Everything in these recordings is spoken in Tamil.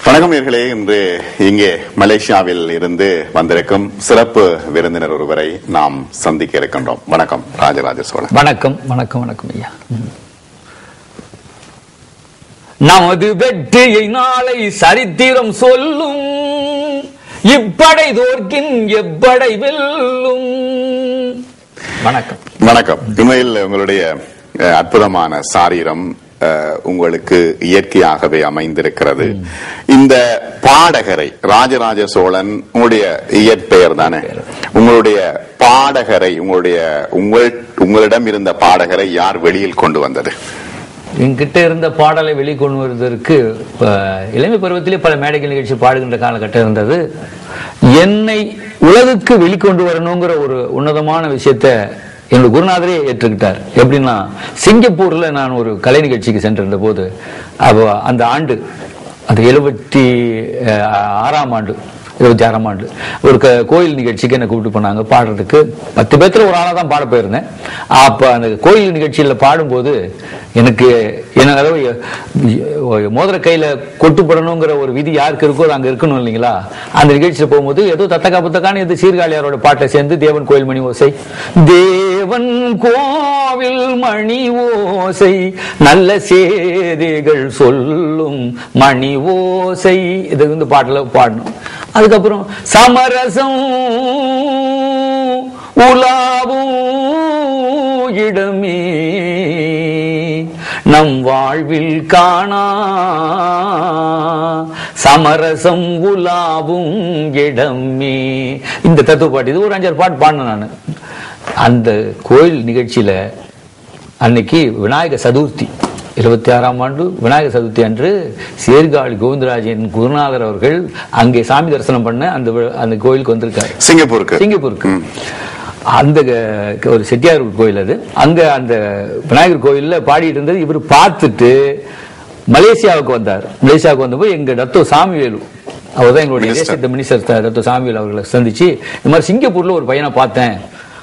வணக்கம் நேர்களே இன்று இங்கே மலேசியாவில் இருந்து வந்திருக்கும் சிறப்பு விருந்தினர் ஒருவரை நாம் சந்திக்க இருக்கின்றோம் வணக்கம் ராஜராஜ சோழன் வணக்கம் வணக்கம் வணக்கம் ஐயா ம். நமது வெற்றியை நாளை சரித்திரம் சொல்லும் இப்படை தோற்கின் எப்படை வெல்லும் வணக்கம் வணக்கம் உண்மையில் உங்களுடைய அஹ், அற்புதமான சாரீரம் அஹ், உங்களுக்கு இயற்கையாகவே அமைந்திருக்கிறது இந்த பாடகரை ராஜராஜ சோழன் உங்களுடைய இயற்பெயர் தானே உங்களுடைய பாடகரை உங்களுடைய உங்கள் உங்களிடம் இருந்த பாடகரை யார் வெளியில் கொண்டு வந்தது என்கிட்ட இருந்த பாடலை வெளிக்கொண்டு வருவதற்கு இப்ப இளமை பருவத்திலே பல மேடைகள் நிகழ்ச்சி பாடுகின்ற காலகட்டம் இருந்தது என்னை உலகுக்கு வெளிக்கொண்டு வரணுங்கிற ஒரு உன்னதமான விஷயத்த என்னோட குருநாதரே ஏற்றுக்கிட்டார் எப்படின்னா சிங்கப்பூர்ல நான் ஒரு கலை நிகழ்ச்சிக்கு சென்றிருந்த போது அப்போ அந்த ஆண்டு அந்த எழுபத்தி ஆறாம் ஆண்டு இருபத்தி ஆறாம் ஆண்டு ஒரு க- கோயில் நிகழ்ச்சிக்கு என்னை கூப்பிட்டு போனாங்க பாடுறதுக்கு பத்து பேர்த்துல ஒரு ஆளாக தான் பாட போயிருந்தேன் அப்ப அந்த கோயில் நிகழ்ச்சியில பாடும்போது எனக்கு என்ன அளவு எ- மோதிர கையில கொட்டுப்படணுங்கிற ஒரு விதி யாருக்கு இருக்கோ அது அங்க இருக்கணும் இல்லைங்களா அந்த நிகழ்ச்சியில போகும்போது ஏதோ தத்தக்கா புத்தக்கான எது சீர்காழியாரோட பாட்டை சேர்ந்து தேவன் கோயில் மணி ஓசை தேவன் கோவில் மணி ஓசை நல்ல சேதிகள் சொல்லும் மணி ஓசை இது வந்து பாட்டுல பாடணும் அதுக்கப்புறம் சமரசம் உலாவும் இடமே நம் வாழ்வில் காணா சமரசம் உலாவும் இடமே இந்த தத்துவ பாட்டு இது ஒரு அஞ்சாறு பாட்டு பாடினேன் நான் அந்த கோயில் நிகழ்ச்சியில அன்னைக்கு விநாயக சதுர்த்தி இருபத்தி ஆறாம் ஆண்டு விநாயக சதுர்த்தி அன்று சீர்காழி கோவிந்தராஜன் குருநாதர் அவர்கள் அங்கே சாமி தரிசனம் பண்ண அந்த வி- அந்த கோயிலுக்கு வந்திருக்காரு சிங்கப்பூருக்கு சிங்கப்பூருக்கு அந்த க- ஒரு செட்டியார் கோயில் அது அங்க அந்த விநாயகர் கோயில்ல பாடிட்டு இருந்தது இவர் பார்த்துட்டு மலேசியாவுக்கு வந்தார் மலேசியாவுக்கு வந்தப்போ எங்க டத்தோ சாமிவேலு அவர் தான் எங்களுடைய Minister. தேசிய மினிஸ்டர் டத்தோ சாமிவேலு அவர்களை சந்திச்சு இந்த மாதிரி சிங்கப்பூர்ல ஒரு பையனை பார்த்தேன்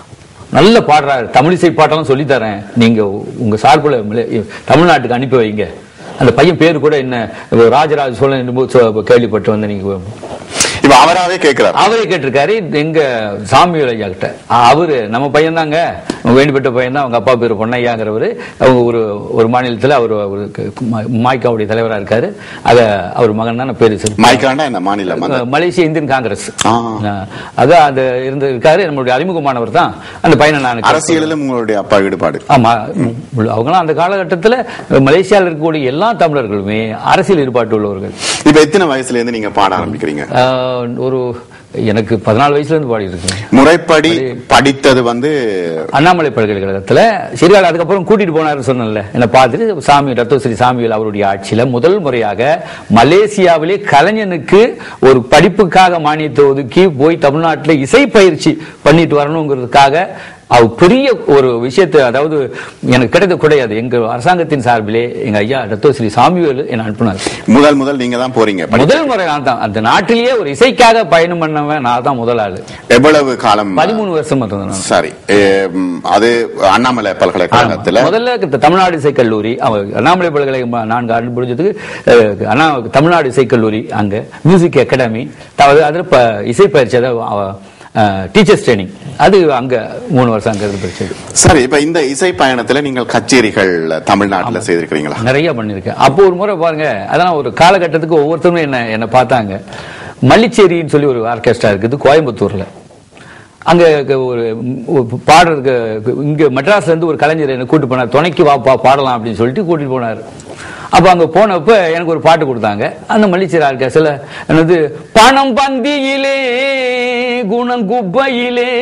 நல்ல பாடுறாரு தமிழிசை பாட்டெல்லாம் சொல்லி தரேன் நீங்க உங்க சார்புல மலே- தமிழ்நாட்டுக்கு அனுப்பி வைங்க அந்த பையன் பேரு கூட என்ன ராஜராஜ சோழன் என்னமோ சொ- கேள்விப்பட்டு வந்து நீங்க இப்ப அவராவே கேட்கிறார் அவரே கேட்டிருக்காரு எங்க சாமியோட ஐயா கிட்ட அவரு நம்ம பையன் தாங்க வேண்டிப்பட்ட பையன் தான் அவங்க அப்பா பேர் பொன்னையாங்கிறவரு அவங்க ஒரு ஒரு மாநிலத்துல அவர் ஒரு மாய்க்காவுடைய தலைவரா இருக்காரு அத அவர் மகன் தான் பேரு சொல்லி மைக்காண்டா என்ன மாநிலம் அது? மலேசிய இந்தியன் காங்கிரஸ் ஆ. ஆ. அதான் அந்த இருந்து இருக்காரு நம்மளுடைய அறிமுகமானவர் தான் அந்த பையனை நான் அரசியலிலும் உங்களுடைய அப்பா ஈடுபாடு ஆமா அவங்களாம் அந்த காலகட்டத்துல மலேசியாவில் இருக்கக்கூடிய எல்லா தமிழர்களுமே அரசியல் ஈடுபாட்டு உள்ளவர்கள் இப்ப எத்தனை வயசுல இருந்து நீங்க பாட ஆரம்பிக்கிறீங்க ஆஹ், ஒரு எனக்கு பதினாலு வயசுல இருந்து பாடி இருக்கேன் முறைப்படி படித்தது வந்து அண்ணாமலை பல்கலைக்கழகத்துல சீர்காழி அதுக்கப்புறம் கூட்டிட்டு போனாரு சொன்னேன்ல என்ன பார்த்துட்டு சாமி ரத்தோஸ்ரீ சாமிகள் அவருடைய ஆட்சியில முதல் முறையாக மலேசியாவிலே கலைஞனுக்கு ஒரு படிப்புக்காக மானியத்தை ஒதுக்கி போய் தமிழ்நாட்டுல இசை பயிற்சி பண்ணிட்டு வரணுங்கிறதுக்காக அவர் பெரிய ஒரு விஷயத்தை அதாவது எனக்கு கிடைத்த கிடையாது எங்க அரசாங்கத்தின் சார்பிலே எங்க ஐயா ரத்தோஸ்ரீ சாமிவேலு என்ன அனுப்பினார் முதல் முதல் நீங்க தான் போறீங்க படி- முதல் முறை நான் தான் அந்த நாட்டிலேயே ஒரு இசைக்காக பயணம் பண்ணவன் நான் தான் முதல் ஆளு எவ்வளவு காலம் பதிமூணு வருஷம் இருந்தேன் நான். சரி எம், அது அண்ணாமலை பல்கலைக்கழகத்துல முதல்ல த- தமிழ்நாடு இசை கல்லூரி அவ- அண்ணாமலை பல்கலைக்கழகம் நான்கு ஆண்டு முடிஞ்சதுக்கு அஹ், அண்ணா தமிழ்நாடு இசை கல்லூரி அங்க மியூசிக் அகாடமி அதாவது அதுல ப- இசை பயிற்சி அதாவது டீச்சர்ஸ் ட்ரைனிங் அது அங்க மூணு வருஷம் அங்க இருந்து படிச்சது சரி இப்ப இந்த இசை பயணத்துல நீங்கள் கச்சேரிகள் தமிழ்நாட்டுல செய்திருக்கிறீங்களா நிறைய பண்ணிருக்கேன் அப்போ ஒரு முறை பாருங்க அதெல்லாம் ஒரு காலகட்டத்துக்கு ஒவ்வொருத்தரும் என்ன என்ன பார்த்தாங்க மல்லிச்சேரின்னு சொல்லி ஒரு ஆர்கெஸ்ட்ரா இருக்குது கோயம்புத்தூர்ல அங்க க- ஒரு ஒரு பாடுறதுக்கு இங்க மெட்ராஸ்ல இருந்து ஒரு கலைஞர் என்ன கூட்டு போனார் துணைக்கு வாப்பா பாடலாம் அப்படின்னு சொல்லிட்டு கூட்டிட்டு போனார் அப்ப அங்க போனப்ப எனக்கு ஒரு பாட்டு கொடுத்தாங்க அந்த மல்லிச்சேரி ஆர்கெஸ்ட்ரால என்னது பணம் பந்தியிலே குணம் குப்பையிலே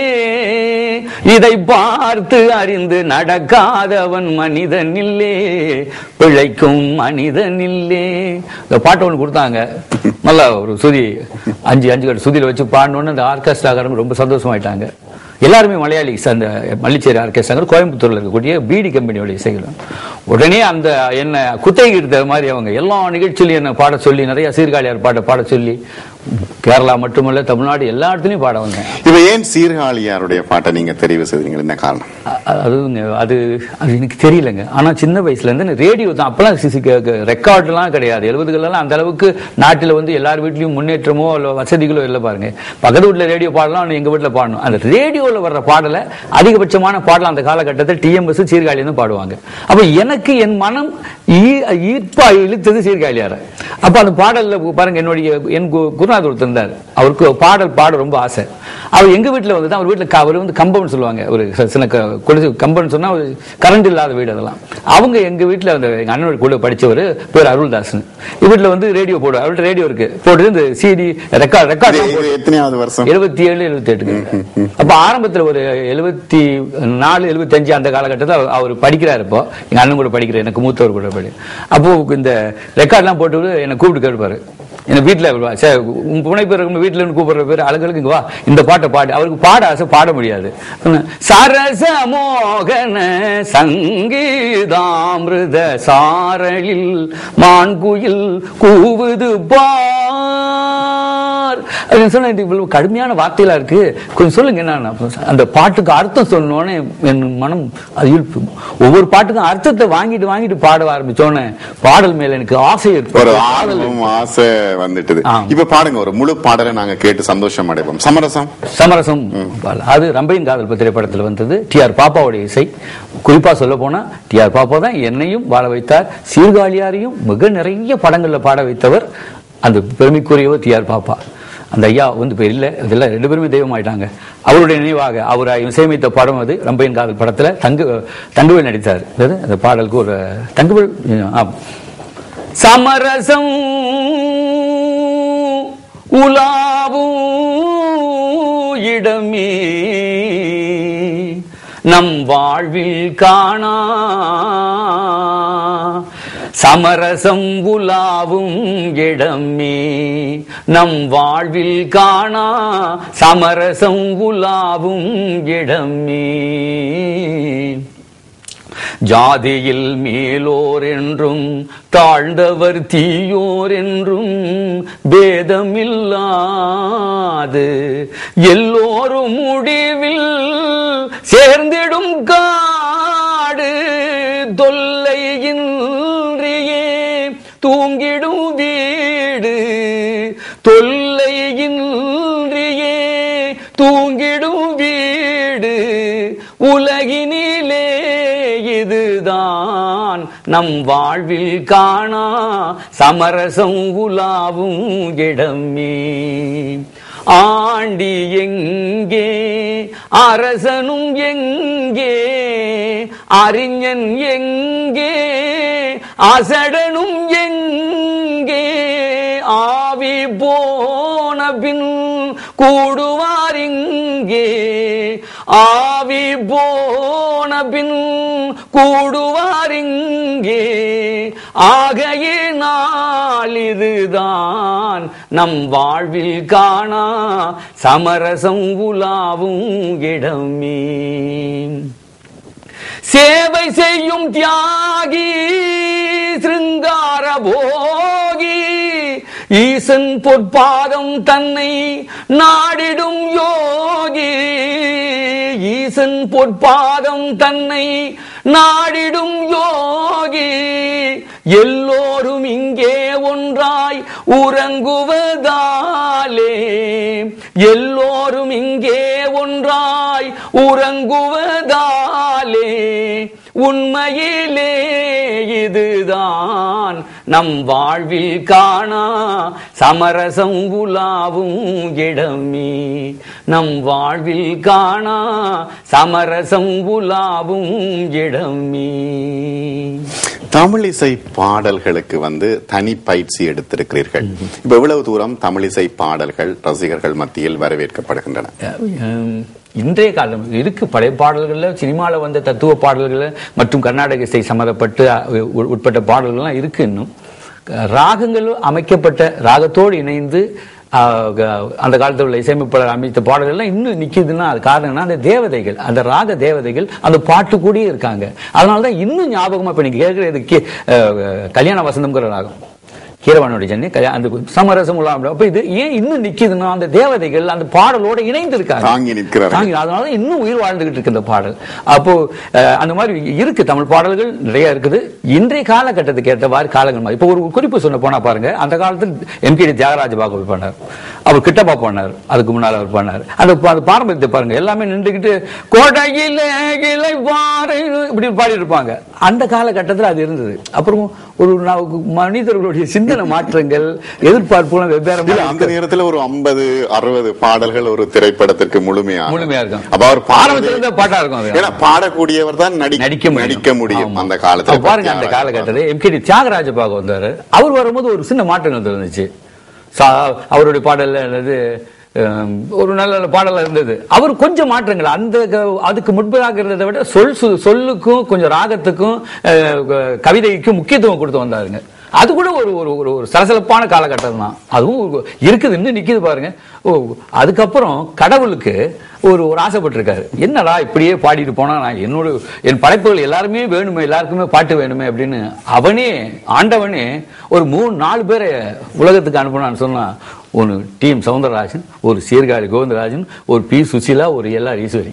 இதை பார்த்து அறிந்து நடக்காதவன் மனிதன் இல்லே பிழைக்கும் மனிதன் இல்லே இந்த பாட்டு ஒன்று கொடுத்தாங்க நல்லா ஒரு சுதி அஞ்சு அஞ்சு கட்டு சுதியில வச்சு பாடணுன்னு அந்த ஆர்கெஸ்ட்ராக்காரங்க ரொம்ப சந்தோஷமாயிட்டாங்க எல்லாருமே மலையாளிஸ் அந்த மல்லிச்சேரி ஆர்கெஸ்ட்ராங்க கோயம்புத்தூர்ல இருக்கக்கூடிய பிடி கம்பெனியோட இசைகள் உடனே அந்த என்ன குத்தகை எடுத்த மாதிரி அவங்க எல்லா நிகழ்ச்சியிலையும் என்ன பாட சொல்லி நிறைய சீர்காழியார் பாட்டை பாட சொல்லி கேரளா மட்டுமல்ல தமிழ்நாடு எல்லா இடத்துலயும் பாட வந்தேன் இப்ப ஏன் சீர்காழியாருடைய பாட்டை நீங்க தெரிவு செய்தீங்க என்ன காரணம் அ- அதுங்க அது அது எனக்கு தெரியலங்க ஆனா சின்ன வயசுல இருந்து ரேடியோ தான் அப்பெல்லாம் ரெக்கார்ட்லாம் கிடையாது எழுபதுகளெல்லாம் அந்த அளவுக்கு நாட்டில் வந்து எல்லார் வீட்லயும் முன்னேற்றமோ இல்ல வசதிகளோ இல்லை பாருங்க பக்கத்து வீட்டுல ரேடியோ பாடலாம் ஆனா எங்க வீட்டுல பாடணும் அந்த ரேடியோல வர்ற பாடலை அதிகபட்சமான பாடல் அந்த காலகட்டத்தில் டிஎம்எஸ் சீர்காழியில இருந்து பாடுவாங்க அப்ப எனக்கு என் மனம் ஈ- ஈர்ப்பா இழுத்தது சீர்காழியார அப்ப அந்த பாடல்ல பாருங்க என்னுடைய என் கு- குருநாதர் ஒருத்தர் இருந்தார் அவருக்கு பாடல் பாட ரொம்ப ஆசை அவர் எங்க வீட்டுல வந்து அவர் வீட்டுல க- அவர் வந்து கம்பம்னு சொல்லுவாங்க ஒரு ச- சின்ன க- கொலுசு கம்பம்னு சொன்னா ஒரு கரண்ட் இல்லாத வீடு அதெல்லாம் அவங்க எங்க வீட்டுல அந்த எங்க அண்ணனோட கூட படிச்சவர் பேர் அருள்தாஸ்னு வீட்டுல வந்து ரேடியோ போடுவார் அவர்கிட்ட ரேடியோ இருக்கு போட்டு இந்த சிடி ரெக்கார்ட் ரெக்கார்ட் இது- இது எத்தனையாவது வருஷம் எழுபத்தி ஏழு எழுபத்தி எட்டுக்கு அப்ப ஆரம்பத்துல ஒரு எழுபத்தி நாலு எழுபத்தி அஞ்சு அந்த காலகட்டத்தில் அவர் அவர் படிக்கிறாரு இப்போ எங்க அண்ணன் கூட படிக்கிற எனக்கு மூத்தவர் கூட படி அப்போ இந்த ரெக்கார்ட்லாம் போட்டு என்னை கூப்பிட்டு கேட்பாரு என்ன வீட்டுல வருவா, சே உன் புனை பேர் இருக்கும் வீட்டுல இருந்து கூப்பிடுற பேர் அழகுக்கு இங்க வா இந்த பாட்டை பாடு அவருக்கு பாட ஆசை பாட முடியாது சரச மோகன சங்கீதாமிருத சாரலில் மான்குயில் கூவுது பார் அப்படின்னு சொன்ன இது இவ்வளவு கடுமையான வார்த்தைகளா இருக்கு கொஞ்சம் சொல்லுங்க என்ன அந்த பாட்டுக்கு அர்த்தம் சொன்னோன்னே என் மனம் அது இழுப்பு ஒவ்வொரு பாட்டுக்கும் அர்த்தத்தை வாங்கிட்டு வாங்கிட்டு பாட ஆரம்பிச்சோன்னே பாடல் மேல எனக்கு ஆசை ஒரு ஏற்பட்டது. பாடல் ஆர்வம் ஆசை வந்துட்டுது ஆம். இப்ப பாடுங்க ஒரு முழு பாடலை நாங்க கேட்டு சந்தோஷம் அடைவோம் சமரசம் சமரசம் பாடல். அது ரம்பையின் காதல் பத்திரிகை படத்துல வந்தது டி ஆர் பாப்பாவுடைய இசை குறிப்பா சொல்ல போனா டி ஆர் பாப்பா தான் என்னையும் வாழ வைத்தார் சீர்காழியாரையும் மிக நிறைய படங்கள்ல பாட வைத்தவர் அந்த பெருமைக்குரியவர் டி ஆர் பாப்பா அந்த ஐயா வந்து இப்ப இல்ல இதெல்லாம் ரெண்டு பேருமே தெய்வம் ஆயிட்டாங்க அவருடைய நினைவாக அவர் இசையமைத்த படம் அது ரம்பையின் காதல் படத்துல தங்கு தங்குவேல் நடித்தார் அதாவது அந்த பாடலுக்கு ஒரு தங்குவேல் ஆம். சமரசம் உலாவும் இடமே நம் வாழ்வில் காணா சமரசம் உலாவும் இடமே நம் வாழ்வில் காணா சமரசம் உலாவும் இடமே ஜாதியில் மேலோர் என்றும் தாழ்ந்தவர் தீயோர் என்றும் பேதமில்லாது எல்லோரும் முடிவில் சேர்ந்திடும் காடு தொல்லையின்றியே தூங்கிடும் வீடு தொல்லையின்றியே தூங்கிடும் வீடு உலகினிலே இதுதான் நம் வாழ்வில் காணா சமரசம் உலாவும் இடமே ஆண்டி எங்கே அரசனும் எங்கே அறிஞன் எங்கே அசடனும் எங்கே ஆவி போன பின் கூடுவார் இங்கே ஆவி போன பின் கூடுவார் இங்கே ஆகையினால் இதுதான் நம் வாழ்வில் காணா சமரசம் உலாவும் இடமே சேவை செய்யும் தியாகி சிருங்கார போகி ஈசன் பொற்பாதம் தன்னை நாடிடும் யோகி ஈசன் பொற்பாதம் தன்னை நாடிடும் யோகி எல்லோரும் இங்கே ஒன்றாய் உறங்குவதாலே எல்லோரும் இங்கே ஒன்றாய் உறங்குவதாலே உண்மையிலே இதுதான் நம் வாழ்வில் காணா சமரசம் உலாவும் இடமே நம் வாழ்வில் காணா சமரசம் உலாவும் இடமே தமிழிசை பாடல்களுக்கு வந்து தனி பயிற்சி எடுத்திருக்கிறீர்கள் இப்ப எவ்வளவு தூரம் தமிழிசை பாடல்கள் ரசிகர்கள் மத்தியில் வரவேற்கப்படுகின்றன அஹ் இன்றைய காலம் இருக்கு பழைய பாடல்கள்ல சினிமால வந்த தத்துவ பாடல்கள் மற்றும் கர்நாடக இசை சம்மந்தப்பட்டு அஹ், உ- உட்பட்ட பாடல்கள்லாம் இருக்கு இன்னும் ராகங்கள் அமைக்கப்பட்ட ராகத்தோடு இணைந்து அஹ், க- அந்த காலத்தில் உள்ள இசையமைப்பாளர் அமைத்த பாடல்கள் எல்லாம் இன்னும் நிக்குதுன்னா அது காரணம் என்ன? அந்த தேவதைகள் அந்த ராக தேவதைகள் அந்த பாட்டு கூடயே இருக்காங்க அதனால தான் இன்னும் ஞாபகமா இப்ப நீங்க கேட்கிற இது கே- அஹ், கல்யாண வசந்தம்ங்கிற ராகம் கீரவானுடைய ஜன்னி கல்யா- அந்த சமரசம் உள்ள அப்ப இது ஏன் இன்னும் நிக்குதுன்னா அந்த தேவதைகள் அந்த பாடலோட இணைந்து இருக்காங்க தாங்கி நிற்கிறார்கள். தாங்கி அதனால தான் இன்னும் உயிர் வாழ்ந்துகிட்டு இருக்கு இந்த பாடல் அப்போ அஹ், அந்த மாதிரி இருக்கு தமிழ் பாடல்கள் நிறைய இருக்குது இன்றைய காலகட்டத்துக்கு ஏற்றவாறு காலங்கள் மாதிரி இப்போ ஒரு குறிப்பு சொன்ன போனா பாருங்க அந்த காலத்தில் எம்கேடி தியாகராஜ பாகவல் பண்ணார் அவர் கிட்டப்பா பண்ணார் அதுக்கு முன்னால் அவர் பண்ணார் அந்த பா- அந்த பாரம்பரியத்தை பாருங்க எல்லாமே நின்றுக்கிட்டு கோட்டையில இலை பாறை இப்படி பாடி இருப்பாங்க அந்த காலகட்டத்தில் அது இருந்தது அப்புறம் ஒரு நா- மனிதர்களுடைய சிந்தனை மாற்றங்கள் எதிர்பார்ப்புகளும் வெவ்வேறு இல்ல, அந்த நேரத்துல ஒரு 50 அறுபது பாடல்கள் ஒரு திரைப்படத்திற்கு முழுமையா முழுமையா இருக்கும் அப்ப அவர் பாடுறது ஆரம்பத்துல இருந்தே பாட்டா இருக்கும் அது. ஏன்னா பாடக்கூடியவர் தான் நடி நடிக்க முடியும் நடிக்க முடியும் ஆமா. அந்த காலத்துல அப்ப பாருங்க அந்த காலகட்டத்தில் எம்கேடி தியாகராஜ பாகம் வந்தாரு அவர் வரும்போது ஒரு சின்ன மாற்றங்கள் இருந்துச்சு சா- அவருடைய பாடல்ல என்னது ஹம், ஒரு நல்ல நல்ல பாடல் இருந்தது அவர் கொஞ்சம் மாற்றங்கள் அந்த க- அதுக்கு முன்பதாக இருந்ததை விட சொல் சு- சொல்லுக்கும் கொஞ்சம் ராகத்துக்கும் அஹ், க- கவிதைக்கும் முக்கியத்துவம் கொடுத்து வந்தாருங்க அது கூட ஒரு ஒரு ஒரு ஒரு சலசலப்பான காலகட்டம் தான் அதுவும் ஒரு- இருக்குது இன்னும் நிக்குது பாருங்க ஓ அதுக்கப்புறம் கடவுளுக்கு ஒரு ஒரு ஆசைப்பட்டிருக்காரு என்னடா இப்படியே பாடிட்டு போனா நான் என்னோட என் படைப்புகள் எல்லாருமே வேணுமே எல்லாருக்குமே பாட்டு வேணுமே அப்படின்னு அவனே ஆண்டவனே ஒரு மூணு நாலு பேரை உலகத்துக்கு அனுப்பினான்னு சொன்னா ஒன்று டிஎம் சவுந்தரராஜன் ஒரு சீர்காழி கோவிந்தராஜன் ஒரு பி சுசீலா ஒரு எல்ஆர் ஈஸ்வரி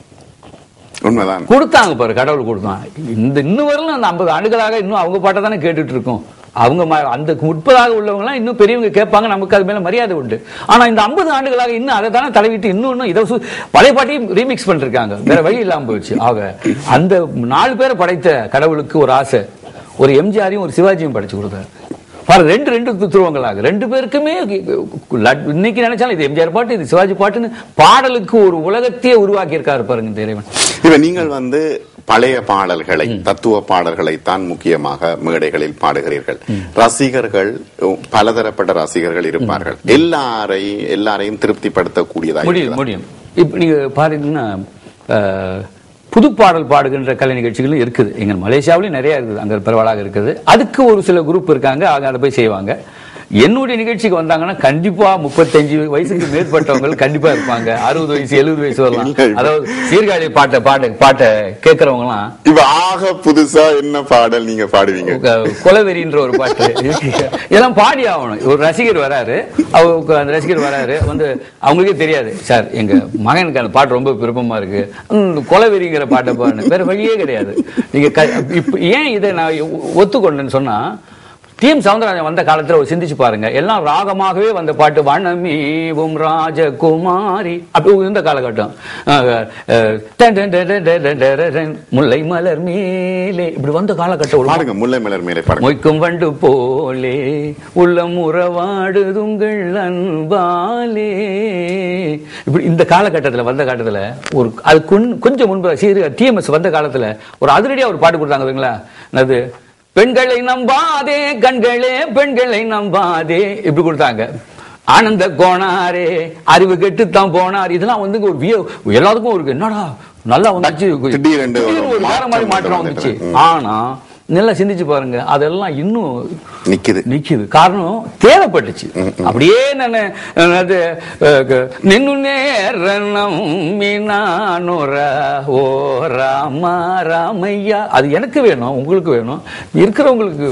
உண்மைதான் கொடுத்தாங்க பாரு கடவுள் கொடுத்தான் இந்த இன்னும் வரலாம் அந்த ஐம்பது ஆண்டுகளாக இன்னும் அவங்க பாட்டை தானே கேட்டுட்டு இருக்கோம் அவங்க ம- அந்த முற்பதாக உள்ளவங்கலாம் இன்னும் பெரியவங்க கேட்பாங்க நமக்கு அது மேல மரியாதை உண்டு ஆனா இந்த ஐம்பது ஆண்டுகளாக இன்னும் அதை தானே தடவிட்டு இன்னும் இன்னும் இதை சு- பழைய பாட்டையும் ரீமிக்ஸ் பண்ணிருக்காங்க வேற வழி இல்லாம போச்சு ஆக அந்த நாலு பேரை படைத்த கடவுளுக்கு ஒரு ஆசை ஒரு எம்ஜிஆரையும் ஒரு சிவாஜியும் படைச்சு கொடுத்தாரு பாரு ரெண்டு ரெண்டு துருவங்களாக ரெண்டு பேருக்குமே லட்- இன்னைக்கு நினைச்சாலும் இது எம்ஜிஆர் பாட்டு இது சிவாஜி பாட்டுன்னு பாடலுக்கு ஒரு உலகத்தையே உருவாக்கி இருக்காரு பாருங்க இந்த இறைவன் இப்ப நீங்கள் வந்து பழைய பாடல்களை தத்துவ பாடல்களை தான் முக்கியமாக மேடைகளில் பாடுகிறீர்கள் ரசிகர்கள் பலதரப்பட்ட ரசிகர்கள் இருப்பார்கள் எல்லாரை எல்லாரையும் திருப்திப்படுத்தக்கூடியதாக முடியும் முடியும் இப்ப நீங்க பாத்தீங்கன்னா அஹ், புது பாடல் பாடுகின்ற கலை நிகழ்ச்சிகளும் இருக்குது எங்க மலேசியாவிலும் நிறைய இருக்குது அங்க பரவலாக இருக்குது அதுக்கு ஒரு சில குரூப் இருக்காங்க அவங்க அதை போய் செய்வாங்க என்னுடைய நிகழ்ச்சிக்கு வந்தாங்கன்னா கண்டிப்பா முப்பத்தஞ்சு வயசுக்கு மேற்பட்டவங்க கண்டிப்பா இருப்பாங்க அறுபது வயசு எழுபது வயசு வரலாம் இல்ல, இல்ல. அதாவது சீர்காழி பாட்டை பாட்டை பாட்டை கேட்கறவங்க எல்லாம் இப்ப ஆக புதுசா என்ன பாடல் நீங்க பாடுவீங்க கொலவெறின்ற ஒரு பாட்டு இருக்கு. இதெல்லாம் பாடி ஆகணும் ஒரு ரசிகர் வராரு அவங்க அந்த ரசிகர் வராரு வந்து அவங்களுக்கே தெரியாது சார் எங்க மகனுக்கு அந்த பாட்டு ரொம்ப விருப்பமா இருக்கு ம், கொலவெறிங்கிற பாட்டை பாருங்க வேற வழியே கிடையாது நீங்க க- இப்ப ஏன் இதை நான் ஒத்துக்கொண்டேன்னு சொன்னா டிஎம் சவுந்தரராஜன் வந்த காலத்துல ஒரு சிந்திச்சு பாருங்க எல்லாம் ராகமாகவே வந்த பாட்டு வனமீவும் ராஜகுமாரி அப்படி இருந்த காலகட்டம் அஹ், அஹ், டன் டன் டன் டன் டன் டன் டன் டன், முல்லை மலர் மேலே இப்படி வந்த காலகட்டம் ஒரு பாடுங்க முல்லை மலர் மேலே பாடுங்க மொய்க்கும் வண்டு போலே உள்ளம் உறவாடுதுங்கள் அன்பாலே இப்படி இந்த காலகட்டத்துல வந்த காலத்துல ஒரு அது கொன்- கொஞ்சம் முன்பு சீரு டிஎம்எஸ் வந்த காலத்துல ஒரு அதிரடியா ஒரு பாட்டு கொடுத்தாங்க பாத்தீங்களா அது பெண்களை நம்பாதே கண்களே பெண்களை நம்பாதே இப்படி கொடுத்தாங்க ஆனந்த கோணாரே அறிவு கெட்டுத்தான் போனார் இதெல்லாம் வந்து ஒரு விய எல்லாத்துக்கும் ஒரு என்னடா நல்லா வந்துச்சு திடீரென்று ஒரு திடீர்னு ஒரு வேற மாதிரி மாற்றம் மாற்றம் வந்துட்டு. வந்துச்சு ஆனா நல்லா சிந்திச்சு பாருங்க அதெல்லாம் இன்னும் நிக்குது நிக்குது காரணம் தேவைப்பட்டுச்சு அப்படியே நான் அது நின்னு நேரணம் மீனானுர ஓ ராமா ராமையா அது எனக்கு வேணும் உங்களுக்கு வேணும் இருக்கிறவங்களுக்கு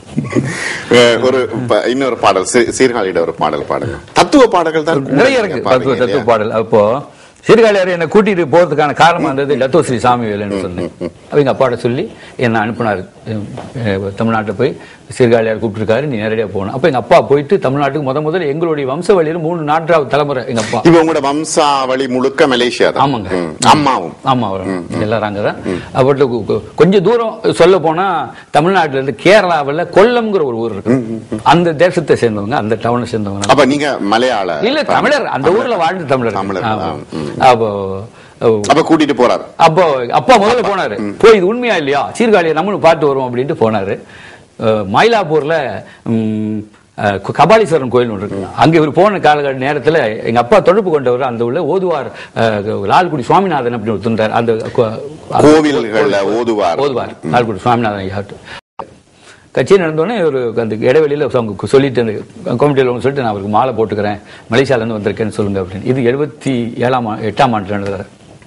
அஹ், ஒரு ப- இன்னொரு பாடல் சீ- சீர்காழியிட ஒரு பாடல் பாடுங்க தத்துவ பாடல்கள் தான் கூட நிறைய நீங்க இருக்கு பாடுறீங்க தத்துவ தத்துவ இல்லையா? பாடல் அப்போ சீர்காழியார் என்னை கூட்டிட்டு போறதுக்கான காரணமா இருந்தது லத்தோஸ்ரீ சாமிவேலுன்னு சொன்னேன் அவங்க அப்பாட்ட சொல்லி என்னை அனுப்புனாரு அஹ் தமிழ்நாட்டுல போய் சீர்காழியார் கூப்பிட்டுருக்காரு நீ நேரடியா போகணும் அப்ப எங்க அப்பா போயிட்டு தமிழ்நாட்டுக்கு முத முதல்ல எங்களுடைய வம்ச வழியில மூணு நான்காவது தலைமுறை எங்க அப்பா இப்ப உங்களோட வம்சாவளி முழுக்க மலேசியா தான் ஆமாங்க. ம். அம்மாவும் ஆமா வரும் எல்லாரும் அங்கதான் அப்பட்டு கொ- கொ- கொஞ்சம் தூரம் சொல்ல போனா தமிழ்நாட்டுல இருந்து கேரளாவுல கொல்லம்ங்கிற ஒரு ஊர் இருக்கு அந்த தேசத்தை சேர்ந்தவங்க அந்த டவுனை சேர்ந்தவங்க அப்ப நீங்க மலையாள இல்ல தமிழர் அந்த ஊர்ல வாழ்ந்து தமிழர் தமிழர், ஆமா. ஆம், ம். அப்போ அப்ப கூட்டிட்டு போறாரு அப்போ அப்பா முதல்ல போனாரு போய் இது உண்மையா இல்லையா சீர்காழியை நம்மளும் பார்த்து வருவோம் அப்படின்ட்டு போனாரு அஹ், மயிலாப்பூர்ல ம், அஹ், கு- கபாலீஸ்வரன் கோயில் ஒன்று இருக்கு அங்க இவர் போன கால நேரத்துல எங்க அப்பா தொடர்பு கொண்டவர் அந்த உள்ள ஓதுவார் அஹ், லால்குடி சுவாமிநாதன் அப்படின்னு ஒரு துண்டார் அந்த கு- கோவில்கள்ல ஓதுவார் ஓதுவார் லால்குடி சுவாமிநாதன் ஐயாட்டு கட்சி நடந்தோடனே ஒரு அந்த இடைவெளியில் அவங்க சொல்லிட்டு அந்த கமிட்டியில் அவங்க சொல்லிட்டு நான் அவருக்கு மாலை போட்டுக்கிறேன் மலேசியாலேருந்து வந்திருக்கேன்னு சொல்லுங்க அப்படின்னு இது எழுபத்தி ஏழாம் ஆ- எட்டாம் ஆண்டு நடந்தது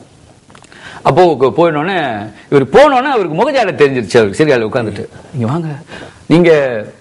அப்போ கு- போயினோடனே இவர் போனோடனே அவருக்கு முகஜாட தெரிஞ்சிருச்சு அவர் சீர்காழியில் உட்காந்துட்டு நீங்க வாங்க நீங்க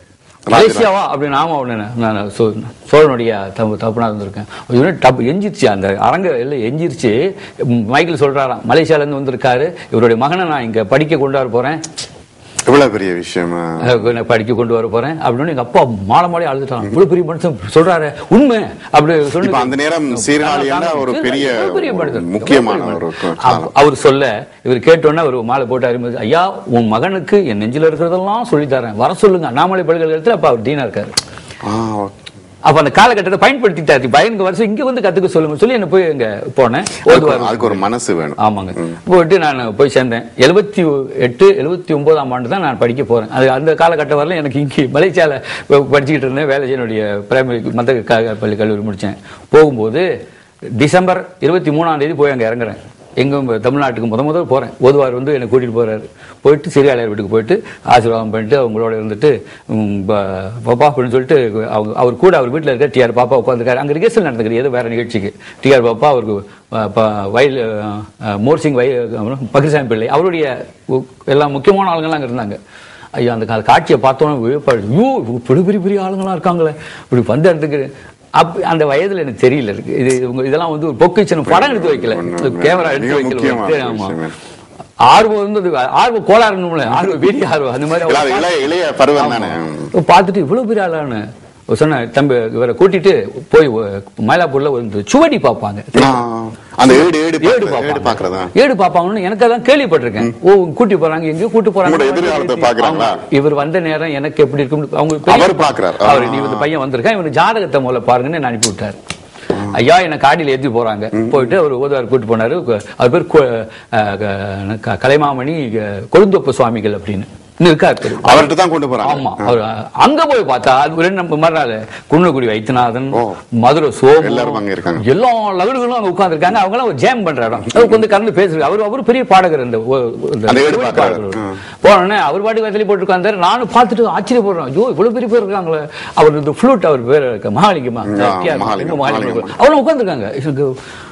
மலேசியாவா அப்படின்னு ஆமா அப்படின்னு நான் சோ- சோழனுடைய தப்பு தப்புனா இருந்திருக்கேன் ஒரு டப் எஞ்சிருச்சு அந்த அரங்க எல்லாம் எஞ்சிருச்சு ம், மைக்கேல் சொல்றாராம் மலேசியால இருந்து வந்திருக்காரு இவருடைய மகனை நான் இங்க படிக்க கொண்டு வர போறேன் எவ்வளவு பெரிய விஷயமா அஹ் நான் படிக்க கொண்டு வர போறேன் அப்படின்னு எங்க அப்பா மாலை மாலை அழுதுட்டான் இவ்வளவு பெரிய மனுஷன் சொல்றாரு உண்மை அப்படி சொல்லி இப்ப அந்த நேரம் சீர்காழியால ஒரு பெரிய எவ்வளவு பெரிய மனிதன். முக்கியமான எவ்வளவு ஒரு பெரிய மனிதன். காலம். அவ- அவர் சொல்ல இவர் கேட்டோன்னே அவர் மாலை போட்டு அறிமுக ஐயா உன் மகனுக்கு என் நெஞ்சில இருக்கிறதெல்லாம் சொல்லி தரேன் வர சொல்லுங்க அண்ணாமலை பல்கலைக்கழகத்துல அப்ப அவர் டீனா இருக்காரு ஆ, ஓகே. அப்ப அந்த காலகட்டத்தை பயன்படுத்திட்டாரு பயனுக்கு வருஷம் இங்க வந்து கத்துக்க சொல்லுங்க சொல்லி என்ன போய் அங்க போனேன் அதுக்கு ஓதுவார் ஒரு- அதுக்கு ஒரு மனசு வேணும் ஆமாங்க போயிட்டு நான் போய் சேர்ந்தேன் எழுபத்தி எட்டு எழுபத்தி ஒன்பதாம் ஆண்டு தான் நான் படிக்க போறேன் அது அந்த காலகட்டம் வரல எனக்கு இங்கே மலேசியால படிச்சுக்கிட்டு இருந்தேன் வேலை என்னுடைய பிரைமரி மத்த க- பள்ளி கல்லூரி முடிச்சேன் போகும்போது டிசம்பர் இருபத்தி மூணாம் தேதி போய் அங்க இறங்குறேன் எங்கும் தமிழ்நாட்டுக்கு முத முதல் போறேன் ஓதுவார் வந்து என்னை கூட்டிட்டு போறாரு போயிட்டு சிறியாளையார் வீட்டுக்கு போயிட்டு ஆசீர்வாதம் பண்ணிட்டு அவங்களோட இருந்துட்டு ம், ப- பாப்பா அப்படின்னு சொல்லிட்டு அவங்க அவர் கூட அவர் வீட்டில் இருக்க டிஆர் பாப்பா உட்காந்துருக்காரு அங்கே ரிகர்சல் நடந்துக்கிறது ஏதோ வேற நிகழ்ச்சிக்கு டிஆர் பாப்பா அவருக்கு அஹ், ப- வயல் அஹ், மோர்சிங் வய அப்புறம் பக்ரிசாமி பிள்ளை அவருடைய உ- எல்லா முக்கியமான ஆளுங்கள்லாம் அங்கே இருந்தாங்க ஐயோ அந்த கா- காட்சியை பார்த்தோன்னே வியப்பாடு ஐயோ இப்படி பெரிய பெரிய ஆளுங்களாம் இருக்காங்களே இப்படி வந்த இடத்துக்கு அப் அந்த வயதுல எனக்கு தெரியல இருக்கு இது இவங்க இதெல்லாம் வந்து ஒரு பொக்கிச்சனம் படம் எடுத்து வைக்கல ஒண்ணு- கேமரா மிக எடுத்து வைக்கல முக்கியமான ஆமா விஷயமே. ஆர்வம் வந்து ஆர்வ கோளாறுனும்ல ஆர்வம் பெரிய ஆர்வம் அந்த மாதிரி இல்ல, அது அவங்க இளைய இளைய பருவம் தானே ஆமா. பார்த்துட்டு இவ்வளவு பெரிய ஆளானு சொன்னேன் தம்பி இவரை கூட்டிட்டு போய் ஒ- மயிலாப்பூர்ல ஒரு சுவடி பார்ப்பாங்க ஆ, அந்த ஏடு ஏடு ஏடு பாக்குறது- ஏடு பார்ப்பாங்க பாக்குறதா ஏடு பார்ப்பாங்கன்னு எனக்கு அதான் கேள்விப்பட்டிருக்கேன் ஓ கூட்டி போறாங்க எங்கேயோ கூட்டி போறாங்க உங்களோட எதிர்காலத்தை பார்க்கறாங்களா? ஆமா. இவர் வந்த நேரம் எனக்கு எப்படி இருக்கும் அவங்க பெரிய- அவர் பார்க்கறார். ஆ. அவர் நீ இந்த பையன் வந்திருக்கான் இவன் ஜாதகத்தை முதல்ல பாருங்கன்னு என்ன அனுப்பி விட்டாரு ஐயா என்ன காடியில ஏத்தி போறாங்க போயிட்டு அவர் ஓதுவார் கூட்டு போனாரு அவர் பேர் கொ- அஹ் க- க- கலைமாமணி அஹ், கொழுந்தொப்ப சுவாமிகள் அப்படின்னு இன்னும் இருக்காரு பேரு. அவர்கிட்ட தான் கொண்டு போறாங்க ஆமா அவர் அங்க போய் பார்த்தா அது ஒரு நம்ம மறுநாள் குன்னக்குடி வைத்தியநாதன் ஓ. மதுரை சோமு எல்லாரும் அங்க இருக்காங்க. எல்லா லெவல்களும் அங்க உட்கார்ந்திருக்காங்க அவங்க எல்லாம் ஒரு ஜேம் பண்ற இடம் அவருக்கு வந்து கலந்து பேசுறாரு அவர் அவர் பெரிய பாடகர் இந்த ஒ- இந்த அந்த ஏடு ஒளி பார்க்கறாரு. பாடகர். போனோடனே அவர் பாட்டுக்கு வசதி போட்டு உட்கார்ந்தாரு நானும் பார்த்துட்டு ஆச்சரியப்படுறோம் ஐயோ இவ்வளவு பெரிய பேர் இருக்காங்களே அவர் இந்த ஃப்ளூட் அவர் பேர் இருக்கு மகாலிங்கமா ஆ, கட்டியா இருக்கு. மகாலிங்கம், ரொம்ப மகாலிங்கம். மகாலிங்கம். அவங்களும் உட்கார்ந்துருக்காங்க எனக்கு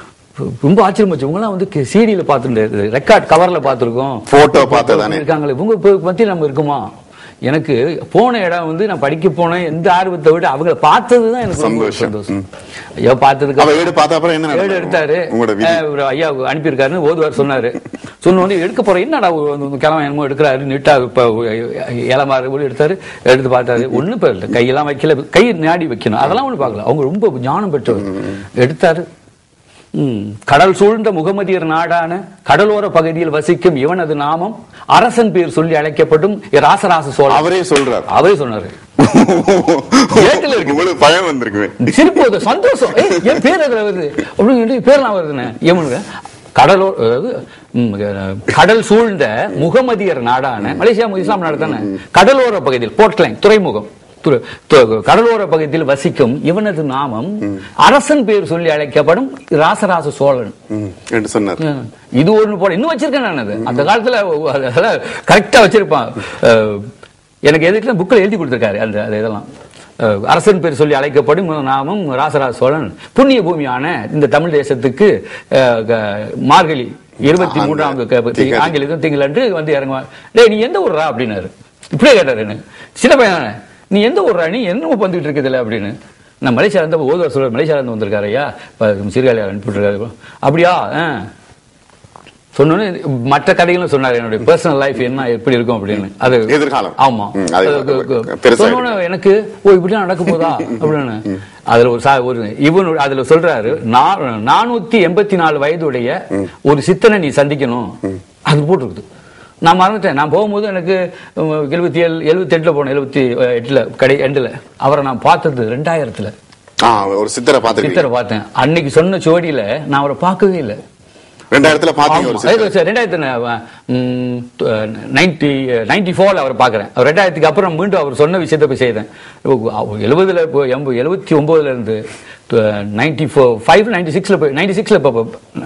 ரொம்ப ஆச்சரியம் வச்சு இவங்கலாம் வந்து சீடியில பார்த்துட்டு ரெக்கார்ட் கவர்ல பார்த்திருக்கோம் Photo பார்த்ததானே? இருக்காங்களே இவங்க இப்ப மத்தியில் நம்ம இருக்குமா எனக்கு போன இடம் வந்து நான் படிக்க போனேன் எந்த ஆர்வத்தை விட அவங்கள பார்த்தது தான் எனக்கு ரொம்ப சந்தோஷம். சந்தோஷம் ஐயோ பார்த்ததுக்கு அவ ஏடு பார்த்த அப்புறம் என்ன ஏடு நடந்தது? எடுத்தாரு உங்களோட விதி அஹ், ஒரு ஐயா அனுப்பியிருக்காருன்னு ஓதுவார் சொன்னாரு சொன்ன உடனே எடுக்க போறேன் என்னடா ஒரு கிழமை என்னமோ எடுக்கிறாரு நீட்டா இப்ப இளமாறு கூட எடுத்தாரு எடுத்து பார்த்தாரு ஒண்ணும் இப்ப இல்லை கையெல்லாம் வைக்கல கை நாடி வைக்கணும் அதெல்லாம் ஒண்ணு பார்க்கல அவங்க ரொம்ப ஞானம் பெற்றவர் எடுத்தாரு ம். கடல் சூழ்ந்த முகமதியர் நாடான கடலோர பகுதியில் வசிக்கும் இவனது நாமம் அரசன் பேர் சொல்லி அழைக்கப்படும் ராசராச சோழன் அவரே சொல்றார் அவரே சொன்னாரு ஏட்டுல இருக்கு. உங்களுக்கு பயம் வந்திருக்குமே சிரிப்பு வருது, சந்தோஷம் ஏய், என் பேர் அதுல வருது அப்படின்னு சொல்லி பேர்லாம் வருதுன்னு ஏமனுங்க கடலோர் அதாவது ம், அஹ், கடல் சூழ்ந்த முகமதியர் நாடான மலேசியா இஸ்லாம் நாடு தானே கடலோர பகுதியில் போர்ட்லைன் துறைமுகம் துறை- து- கடலோர பகுதியில் வசிக்கும் இவனது நாமம் அரசன் பேர் சொல்லி அழைக்கப்படும் ராசராச சோழன் ம், என்று சொன்னார் ம். இது ஒண்ணு போல இன்னும் வச்சிருக்கேன் நான் அது அந்த காலத்துல அதெல்லாம் கரெக்டா வச்சிருப்பான் அஹ், எனக்கு எதுக்கு புக்கில் எழுதி கொடுத்திருக்காரு அந்த அந்த இதெல்லாம் அஹ், அரசன் பேர் சொல்லி அழைக்கப்படும் நாமம் ராசராஜ சோழன் புண்ணிய பூமியான இந்த தமிழ் தேசத்துக்கு அஹ், க- மார்கழி இருபத்தி ஆங்க. மூன்றாம் திங்கள். ஆங்கிலம் திங்கள் அன்று வந்து இறங்குவான் டேய் நீ எந்த ஊர்ரா அப்படின்னாரு இப்படியே கேட்டாரு என்ன சின்ன பையன் தானே. நீ எந்த ஊர்ரா நீ என்னமோ வந்துட்டு இருக்குதுல்ல அப்படின்னு நான் மலேசியா இருந்து ஓதுவார் சொல்ற மலேசியா இருந்து வந்திருக்காரு ஐயா இப்ப சீர்காழியா அனுப்பிட்டுருக்காரு அப்படியா ஆ சொன்னோன்னு மற்ற கதைகளும் சொன்னாரு என்னுடைய பர்சனல் லைஃப் என்ன எப்படி இருக்கும் அப்படின்னு அது எதிர்காலம். ஆமா ம், அது அது கு- கு- பெருசா சொன்னோன்னே எனக்கு ஓ இப்படிலாம் நடக்க போதா அப்படின்னு அதுல ஒரு சா- ஒரு இவன் அதுல சொல்றாரு நா- நானூத்தி எண்பத்தி நாலு வயதுடைய ஒரு சித்தனை நீ சந்திக்கணும் அது போட்டிருக்குது நான் மறந்துட்டேன் நான் போகும்போது எனக்கு எழுபத்தி ஏழு எழுபத்தி எட்டுல போனேன் எழுபத்தி எட்டுல கடை எண்டுல அவரை நான் பார்த்தது ரெண்டாயிரத்துல ஆ, ஒரு சித்தரை பார்த்திருக்கீங்க சித்தரை பார்த்தேன் அன்னைக்கு சொன்ன ஜோடியில நான் அவரை பார்க்கவே இல்லை ரெண்டாயிரத்துல பாத்தீங்க ஒரு சித்தர் ரெண்டாயிரத்தி நைன்டி நைன்டி ஃபோர்ல அவர் பார்க்குறேன் ரெண்டாயிரத்துக்கு அப்புறம் மீண்டும் அவர் சொன்ன விஷயத்தை போய் செய்தேன் எழுபதுல இப்போ எண்பது எழுபத்தி ஒன்பதுல இருந்து நைன்டி ஃபோர் ஃபைவ் நைன்டி சிக்ஸ்ல போய் நைன்டி சிக்ஸ்ல இப்போ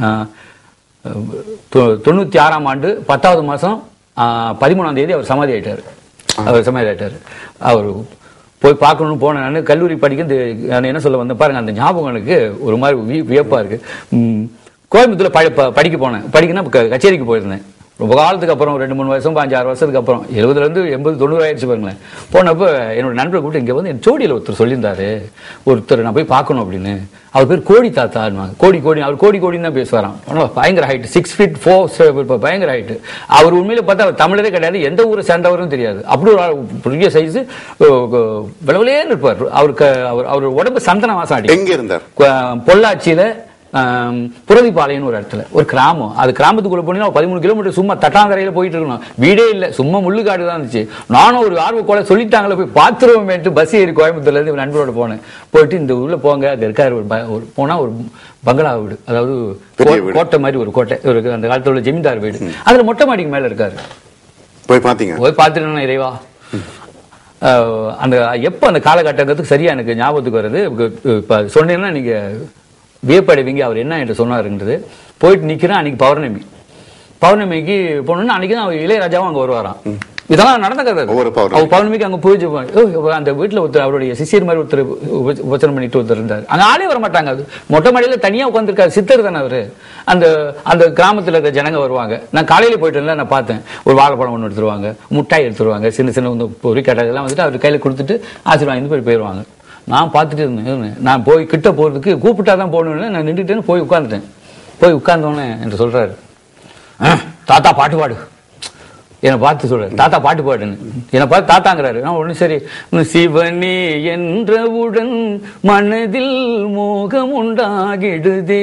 தொண்ணூத்தி ஆறாம் ஆண்டு பத்தாவது மாசம் அஹ், பதிமூணாம் தேதி அவர் சமாதி ஆயிட்டாரு அவர் சமாதி ஆயிட்டாரு அவர் போய் பார்க்கணும்னு போனேன் நான் கல்லூரி படிக்க இந்த நான் என்ன சொல்ல வந்தேன் பாருங்க அந்த ஞாபகம் எனக்கு ஒரு மாதிரி வி- வியப்பா இருக்கு ம், கோயம்புத்தூர்ல ப- ப- படிக்க போனேன் படிக்கனா க- கச்சேரிக்கு போயிருந்தேன் ரொம்ப காலத்துக்கு அப்புறம் ரெண்டு மூணு வருஷம் பாஞ்சு ஆறு வருஷத்துக்கு அப்புறம் எழுபதுல இருந்து எண்பது தொண்ணூறு ஆயிடுச்சு பாருங்களேன் போனப்போ என்னோட நண்பர் கூப்பிட்டு இங்க வந்து என் ஜோடியில் ஒருத்தர் சொல்லியிருந்தாரு ஒருத்தர் நான் போய் பார்க்கணும் அப்படின்னு அவர் பேர் கோடி தாத்தான்வாங்க கோடி கோடி அவர் கோடி கோடின்னு தான் பேசுவாராம் ஆனா பயங்கர ஹைட் சிக்ஸ் ஃபீட் ஃபோர் பயங்கர ஹைட் அவர் உண்மையில பார்த்தா அவர் தமிழரே கிடையாது எந்த ஊரை சேர்ந்தவரும் தெரியாது அப்படி ஒரு ஆள் பெரிய சைஸ் விளவிலேன்னு இருப்பார் அவருக்கு அவர் அவர் உடம்பு சந்தன வாசம் அடி எங்க இருந்தார் கொ- பொள்ளாச்சியில ஆம், புரதிப்பாளையம்னு ஒரு இடத்துல ஒரு கிராமம் அது கிராமத்துக்குள்ள போனீங்கன்னா பதிமூணு கிலோமீட்டர் சும்மா தட்டாந்தரையில போயிட்டு இருக்கணும் வீடே இல்ல சும்மா முள்ளுக்காடு தான் இருந்துச்சு நானும் ஒரு ஆர்வ கோல சொல்லிட்டாங்களே போய் பாத்துருவோமேட்டு பஸ் ஏறி கோயம்புத்தூர்ல இருந்து நண்பரோட போனேன் போயிட்டு இந்த ஊர்ல போங்க அது இருக்காரு ஒரு ப- ஒரு போனா ஒரு பங்களா வீடு அதாவது பெரிய கோ- வீடு. கோட்டை மாதிரி ஒரு கோட்டை ஒரு அந்த காலத்துல உள்ள ஜமீன்தார் வீடு அதுல மொட்டை மாடிக்கு மேல இருக்காரு போய் பாத்தீங்க போய் பார்த்துட்டு இறைவா அஹ், அந்த எப்போ அந்த காலகட்டங்கிறதுக்கு சரியா எனக்கு ஞாபகத்துக்கு வருது இப்போ சொன்னீங்கன்னா நீங்க வியப்படைவீங்க அவர் என்ன என்று சொன்னாருன்றது போயிட்டு நிக்கிறேன் அன்னைக்கு பௌர்ணமி பௌர்ணமிக்கு போனோம்னா அன்னைக்கு தான் அவர் இளையராஜாவும் அங்க வருவாராம் இதெல்லாம் நடந்த கதை அது. ஒவ்வொரு பௌர்ணமி. அவர் பௌர்ணமிக்கு அங்க பூஜை பண்ணி- ஓ, அந்த வீட்டுல ஒருத்தர் அவருடைய சிஷியர் மாதிரி ஒருத்தர் உப- உபச்சாரம் பண்ணிட்டு ஒருத்தர் இருந்தார் அங்க ஆளே வர மாட்டாங்க அது மொட்டை மாடியில தனியா உட்காந்துருக்காரு சித்தர் தானே அவரு அந்த அந்த கிராமத்துல இருக்க ஜனங்க வருவாங்க நான் காலையில போயிட்டு இருந்தேன் நான் பார்த்தேன் ஒரு வாழைப்பழம் ஒன்று எடுத்துருவாங்க முட்டாய் எடுத்துருவாங்க சின்ன சின்ன வந்து பொறி எல்லாம் வந்துட்டு அவர் கையில கொடுத்துட்டு ஆசீர்வாதம் போய் போயிடுவாங்க நான் பார்த்துட்டு இருந்தேன் இருந்தேன். நான் போய் கிட்ட போறதுக்கு கூப்பிட்டா தான் போகணும்னு நான் நின்றுட்டேன்னு போய் உட்கார்ந்துட்டேன் போய் உட்கார்ந்தோன்னே என்று சொல்றாரு "ஆ, தாத்தா பாட்டு பாடு என்னை பார்த்து சொல்றாரு தாத்தா பாட்டு பாடுன்னு என்னை பார்த்து தாத்தாங்கிறாரு நான் ஒண்ணு சரி "உம், சிவனே என்றவுடன் மனதில் மோகம் உண்டாகிடுதே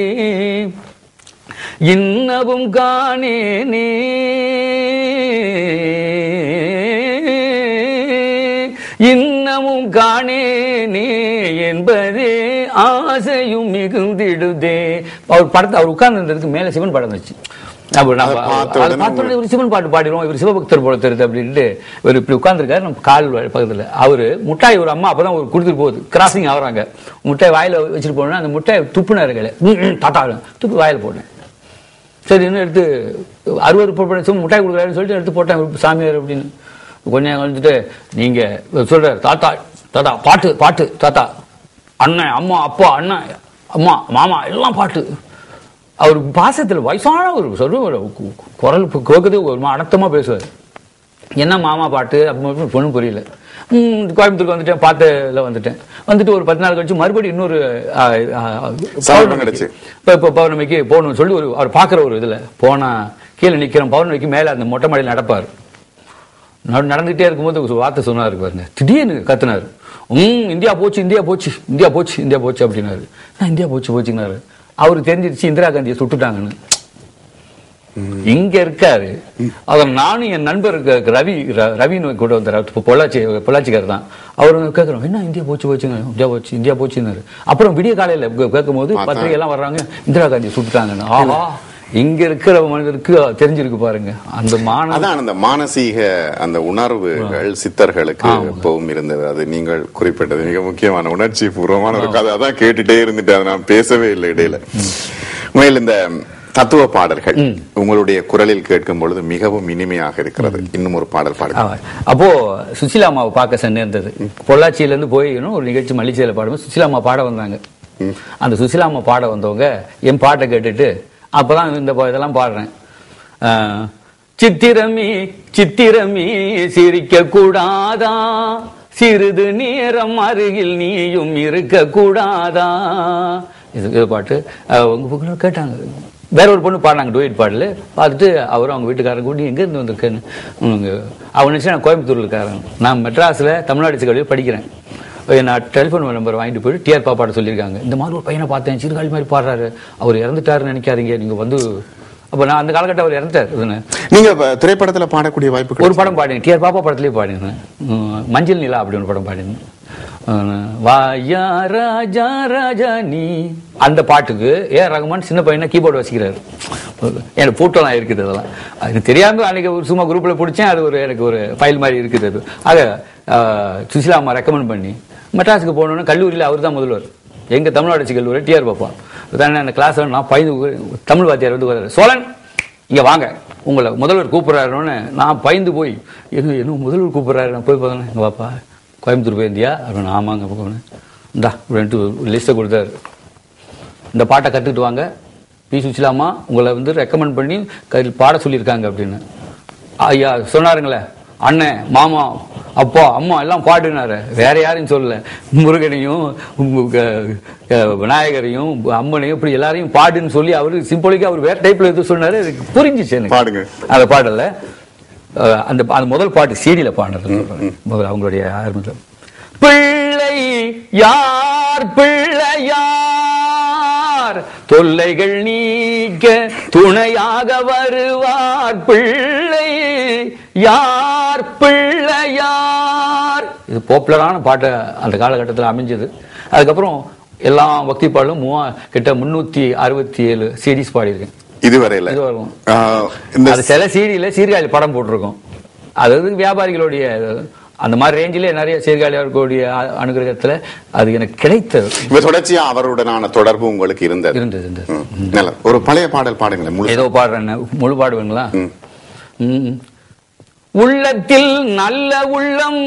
இன்னவும் காணேனே இன்னமும் காணேனே என்பதே ஆசையும் மிகுந்திடுதே அவர் படத்தை அவர் உட்கார்ந்து மேல சிவன் படம் இருந்துச்சு அப்ப நான் அதை பார்த்த அதை உடனே பார்த்த உடனே இவர் சிவன் பாட்டு பாடிடுவோம் இவர் சிவபக்தர் போல தெரியுது அப்படின்ட்டு இவர் இப்படி உட்கார்ந்துருக்காரு நம்ம கால் வ- பக்கத்துல அவரு முட்டாய் ஒரு அம்மா அப்பதான் ஒரு கொடுத்துட்டு போகுது கிராசிங் ஆகுறாங்க முட்டாய் வாயில வச்சுட்டு போனா அந்த முட்டாய் துப்புனாரு கையில ம், ம், தாத்தா துப்பி வாயில போட்டேன் சரி இன்னும் எடுத்து அறுபது பொருட்கள் சும்மா முட்டாய் கொடுக்குறாருன்னு சொல்லிட்டு எடுத்து போட்டேன் இவர் சாமியார் அப்படின்னு கொஞ்ச நேரம் வந்துட்டு நீங்க இவர் சொல்றாரு தாத்தா தாத்தா பாட்டு பாட்டு தாத்தா அண்ணன் அம்மா அப்பா அண்ணன் அம்மா மாமா எல்லாம் பாட்டு அவர் பாசத்துல வயசான ஒரு சொல்ற குரல் கேட்குது ஒரு மா- அடக்கமா பேசுவார் என்ன மாமா பாட்டு அப்படி பொண்ணும் புரியல ம், கோயம்புத்தூருக்கு வந்துட்டேன் பார்த்தல வந்துட்டேன் வந்துட்டு ஒரு பத்து நாள் கழிச்சு மறுபடியும் இன்னொரு ஆ, ஆ, சந்தர்ப்பம் பௌர்ணமிக்கு. கிடைச்சு. இப்ப இப்ப பௌர்ணமிக்கு போகணும்னு சொல்லி ஒரு அவர் பார்க்குற ஒரு இதுல போனா கீழே நிக்கிறோம் பௌர்ணமிக்கு மேல அந்த மொட்டை மாடியில் நடப்பார் நட- நடந்துட்டே இருக்கும்போது ஒரு வார்த்தை சொன்னாரு பாருங்க திடீர்னு கத்துனாரு ம் இந்தியா போச்சு இந்தியா போச்சு இந்தியா போச்சு இந்தியா போச்சு அப்படின்னாரு நான் இந்தியா போச்சு போச்சுன்னாரு அவருக்கு தெரிஞ்சிருச்சு இந்திரா காந்தியை சுட்டுட்டாங்கன்னு இங்க இருக்காரு அவர் நானும் என் நண்பர் க- ரவி ர- ரவின்னு கூட வந்தார் அவர் பொள்ளாச்சி பொள்ளாச்சிக்காரர் தான் அவர் கேட்கிறோம் என்ன இந்தியா போச்சு போச்சுங்க இந்தியா போச்சு இந்தியா போச்சுன்னாரு அப்புறம் விடிய காலையில கேட்கும் போது பார்த்தா. பத்திரிகை எல்லாம் வர்றாங்க இந்திரா காந்தி சுட்டுட்டாங்கன்னு ஆஹா இங்க இருக்கிற மனிதருக்கு தெரிஞ்சிருக்கு பாருங்க அந்த மானம் அதான் அந்த மானசீக அந்த உணர்வுகள் சித்தர்களுக்கு எப்பவும் இருந்தது அது நீங்கள் குறிப்பிட்டது மிக முக்கியமான உணர்ச்சி பூர்வமான ஒரு கதை அதான் கேட்டுட்டே இருந்துட்டு அதை நான் பேசவே இல்லை இடையில உண்மையில் இந்த தத்துவ பாடல்கள் உங்களுடைய குரலில் கேட்கும் பொழுது மிகவும் இனிமையாக இருக்கிறது இன்னும் ஒரு பாடல் பாடுங்க ஆமா. அப்போ சுசிலா அம்மாவை பார்க்க சென்று இருந்தது பொள்ளாச்சியில இருந்து போய் இன்னும் ஒரு நிகழ்ச்சி மல்லிச்சையில பாடும்போது சுசிலா அம்மா பாட வந்தாங்க அந்த சுசிலா அம்மா பாட வந்தவங்க என் பாட்டை கேட்டுட்டு அப்பதான் இந்த பா- இதெல்லாம் பாடுறேன் ஆஹ், சித்திரமி சித்திரமி சிரிக்க கூடாதா சிறிது நேரம் அருகில் நீயும் இருக்க கூடாதா இது இது பாட்டு அஹ், உங்க புக்கில் கேட்டாங்க வேற ஒரு பொண்ணு பாடினாங்க டூயட் பாடல பார்த்துட்டு அவரும் அவங்க வீட்டுக்காரங்க கூட்டி எங்க இருந்து வந்திருக்கேன்னு உங்க அவன் நினைச்சு நான் கோயம்புத்தூர்ல இருக்காரன் நான் மெட்ராஸ்ல தமிழ்நாடு கல்வியில் படிக்கிறேன் நான் டெலிஃபோன் நம்பர் வாங்கிட்டு போயிட்டு டிஆர் பாப்பாட சொல்லியிருக்காங்க இந்த மாதிரி ஒரு பையனை பார்த்தேன் சிறுகாலி மாதிரி பாடுறாரு அவர் இறந்துட்டாருன்னு நினைக்காதீங்க நீங்க வந்து அப்ப நான் அந்த காலகட்டம் அவர் இறந்துட்டார் இதுன்னு. நீங்க இப்ப திரைப்படத்துல பாடக்கூடிய வாய்ப்பு ஒரு படம் பாடினேன் டிஆர் பாப்பா படத்துலயே பாடினேன் உம், மஞ்சள் நிலா அப்படி ஒரு படம் பாடினேன் அஹ், வாயா ராஜா ராஜா நீ அந்த பாட்டுக்கு ஏ ரகுமான் சின்ன பையனா கீபோர்டு வச்சுக்கிறாரு எனக்கு போட்டோலாம் இருக்குது அதெல்லாம் அது தெரியாம அன்னைக்கு ஒரு சும்மா குரூப்ல பிடிச்சேன் அது ஒரு எனக்கு ஒரு ஃபைல் மாதிரி இருக்குது அது ஆக அஹ், சுசிலா அம்மா ரெக்கமெண்ட் பண்ணி மெட்ராஸுக்கு போகணுன்னு கல்லூரியில் அவர் தான் முதல்வர் எங்க தமிழ்நாடு கல்லூரி டிஆர் பாப்பா அதான் அந்த கிளாஸ் நான் பயந்து தமிழ் வாத்தியார் வந்து வர்றாரு சோழன் இங்க வாங்க உங்களை முதல்வர் கூப்பிடுறாருன்னு நான் பயந்து போய் என்ன என்ன முதல்வர் கூப்பிடுறாரு நான் போய் பார்த்தேன் எங்க பாப்பா கோயம்புத்தூர் போயிருந்தியா அப்படின்னு ஆமாங்க போனேன் இந்தா ரெண்டு லிஸ்ட்டை கொடுத்தாரு இந்த பாட்டை கற்றுக்கிட்டு வாங்க பி சுசிலாமா உங்களை வந்து ரெக்கமெண்ட் பண்ணி கையில் பாட சொல்லியிருக்காங்க அப்படின்னு ஐயா சொன்னாருங்களே அண்ணன் மாமா அப்பா அம்மா எல்லாம் பாடுனாரு வேற யாரையும் சொல்லல முருகனையும் உம், க- க- விநாயகரையும் அம்மனையும் இப்படி எல்லாரையும் பாடுன்னு சொல்லி அவரு சிம்பிளிக்கா அவர் வேற டைப்ல எது சொன்னாரு எனக்கு புரிஞ்சுச்சு எனக்கு பாடுங்க. அந்த பாடல அஹ், அந்த அந்த முதல் பாட்டு சீடியில பாடுறது சொல்றேன். முதல்ல அவங்களுடைய ஆரம்பத்தில் பிள்ளை யார் பிள்ளையார் தொல்லைகள் நீக்க துணையாக வருவார் பிள்ளை யார் பிள்ளையார் இது பாப்புலரான பாட்டு அந்த காலகட்டத்தில் அமைஞ்சது அதுக்கப்புறம் எல்லா பக்தி பாடலும் மூவா கிட்ட முன்னூத்தி அறுபத்தி ஏழு சீரீஸ் பாடியிருக்கேன் இதுவரையில இது வரும். ஆ, இந்த அது சில சீரியல்ல சீர்காழி படம் போட்டிருக்கோம் அதாவது வியாபாரிகளுடைய அந்த மாதிரி ரேஞ்சிலே நிறைய சீர்காழியாளர்களுடைய அ- அனுகிரகத்துல அது எனக்கு கிடைத்தது இப்ப தொடர்ச்சியா அவருடனான தொடர்பு உங்களுக்கு இருந்தது இருந்தது இருந்தது ம், நல்லது ஒரு பழைய பாடல் பாடுங்களேன் முழு ஏதோ பாடுறேன் முழு பாடுவேங்களா ம். ம். உள்ளத்தில் நல்ல உள்ளம்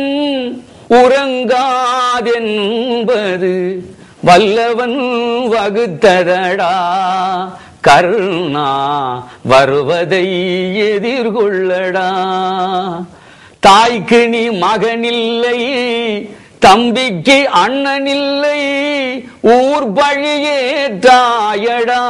உறங்காதென்பது வல்லவன் வகுத்ததடா கருணா வருவதை எதிர்கொள்ளடா தாய்க்கு நீ மகனில்லை தம்பிக்கு அண்ணனில்லை ஊர் பழியே தாயடா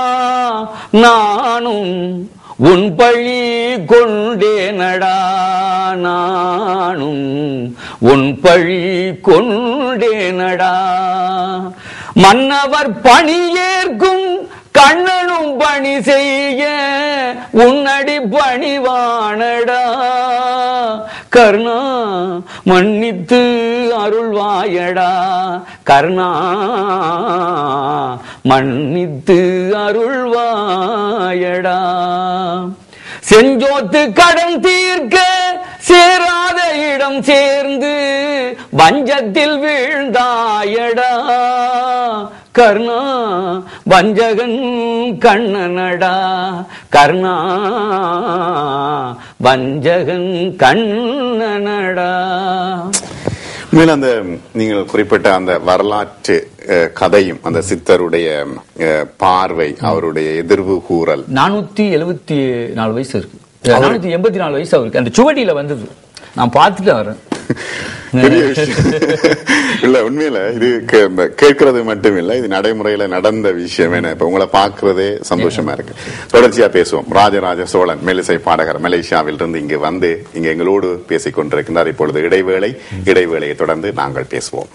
நானும் உன் பழி கொண்டேனடா நானும் உன் பழி கொண்டேனடா மன்னவர் பணியேற்கும் கண்ணனும் பணி செய்ய உன்னடி பணிவானடா கர்ணா மன்னித்து அருள்வாயடா கர்ணா மன்னித்து அருள்வாயடா செஞ்சோத்து கடன் தீர்க்க சேராத இடம் சேர்ந்து வஞ்சத்தில் வீழ்ந்தாயடா கர்ணா வஞ்சகன் கண்ணனடா கர்ணா வஞ்சகன் கண்ணனடா மேல அந்த நீங்கள் குறிப்பிட்ட அந்த வரலாற்று அஹ், கதையும் அந்த சித்தருடைய அஹ், பார்வை அவருடைய எதிர்வு கூறல் நானூத்தி எழுபத்தி நாலு வயசு இருக்கு நானூத்தி எண்பத்தி நாலு வயசு அவருக்கு அந்த சுவடியில வந்தது நான் பார்த்துட்டு வரேன் பெரிய விஷயம் இல்ல உண்மையில இது கே- கேட்கறது மட்டும் இல்ல இது நடைமுறையில நடந்த விஷயம் என்ன இப்ப உங்களை பார்க்கறதே சந்தோஷமா இருக்கு தொடர்ச்சியா பேசுவோம் ராஜராஜ சோழன் மெலிசை பாடகர் மலேசியாவில் இருந்து இங்கு வந்து இங்க எங்களோடு பேசிக் கொண்டிருக்கின்றார் இப்பொழுது இடைவேளை இடைவேளையை தொடர்ந்து நாங்கள் பேசுவோம்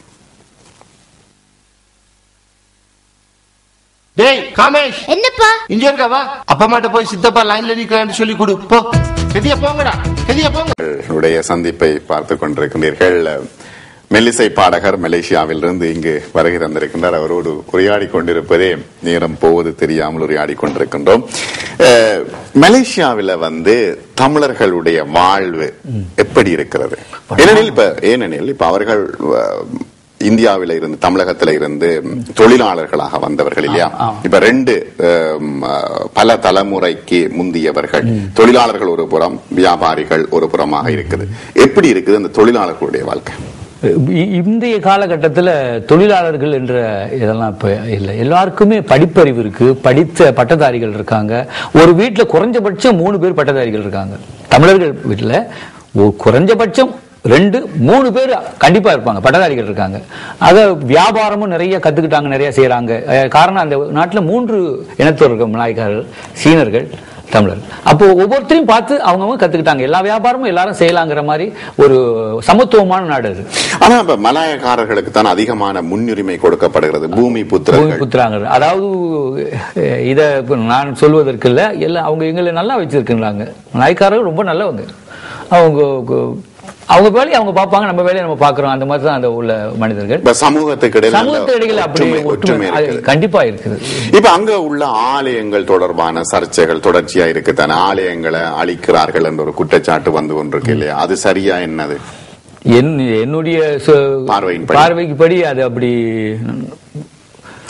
டேய் காமேஷ் என்னப்பா இங்க இருக்க வா அப்பா மாட்ட போய் சித்தப்பா லைன்ல நிக்கிறேன்னு சொல்லி கொடு போ கெதிய போங்கடா கெதிய போங்க உங்களுடைய சந்திப்பை பார்த்துக் கொண்டிருக்கின்றீர்கள் மெல்லிசை பாடகர் மலேசியாவில் இருந்து இங்கு வருகை தந்திருக்கின்றார் அவரோடு உரையாடி கொண்டிருப்பதே நேரம் போவது தெரியாமல் உரையாடி கொண்டிருக்கின்றோம் அஹ், மலேசியாவில வந்து தமிழர்களுடைய வாழ்வு எப்படி இருக்கிறது ஏனெனில் இப்ப ஏனெனில் இப்ப அவர்கள் அஹ், இந்தியாவில இருந்து தமிழகத்தில இருந்து தொழிலாளர்களாக வந்தவர்கள் இல்லையா ஆ. இப்ப ரெண்டு அஹ், பல தலைமுறைக்கு முந்தியவர்கள் தொழிலாளர்கள் ஒரு புறம் வியாபாரிகள் ஒரு புறமாக இருக்குது எப்படி இருக்குது அந்த தொழிலாளர்களுடைய வாழ்க்கை இ- இந்திய காலகட்டத்தில் தொழிலாளர்கள் என்ற இதெல்லாம் இப்ப இல்லை எல்லாருக்குமே படிப்பறிவு இருக்கு படித்த பட்டதாரிகள் இருக்காங்க ஒரு வீட்டில் குறைஞ்சபட்சம் மூணு பேர் பட்டதாரிகள் இருக்காங்க தமிழர்கள் வீட்டில் ஒரு குறைஞ்சபட்சம் ரெண்டு மூணு பேர் கண்டிப்பா இருப்பாங்க பட்டதாரிகள் இருக்காங்க ஆக வியாபாரமும் நிறைய கத்துக்கிட்டாங்க நிறைய செய்யறாங்க அஹ் காரணம் அந்த நாட்டுல மூன்று இனத்தோர் இருக்க மலாய்க்காரர்கள் சீனர்கள் தமிழர் அப்போ ஒவ்வொருத்தரையும் பார்த்து அவங்கவங்க கத்துக்கிட்டாங்க எல்லா வியாபாரமும் எல்லாரும் செய்யலாங்கிற மாதிரி ஒரு சமத்துவமான நாடு அது ஆனா இப்ப மலாயக்காரர்களுக்கு தான் அதிகமான முன்னுரிமை கொடுக்கப்படுகிறது பூமி பூமி புத்திரர்கள் புத்திராங்க அதாவது அஹ், இத இப்ப நான் சொல்வதற்கு இல்ல எல்லாம் அவங்க எங்களை நல்லா வச்சிருக்கிறாங்க நாய்க்காரர்கள் ரொம்ப நல்லவங்க அவங்க கு- அவங்க வேலையை அவங்க பார்ப்பாங்க நம்ம வேலையை நம்ம பார்க்கிறோம் அந்த மாதிரி தான் அந்த உள்ள மனிதர்கள் இப்ப சமூகத்துக்கு இடையில நல்ல சமூகத்து இடையில அப்படி ஒற்றுமை ஒற்றுமை ஒற்றுமை அது இருக்குது கண்டிப்பா இருக்குது இப்ப அங்க உள்ள ஆலயங்கள் தொடர்பான சர்ச்சைகள் தொடர்ச்சியா இருக்குதானே ஆலயங்களை அழிக்கிறார்கள் என்ற ஒரு குற்றச்சாட்டு வந்து கொண்டிருக்கு இல்லையா அது சரியா என்னது என் என்னுடைய சு- பார்வையின்படி. பார்வைக்கு படி அது அப்படி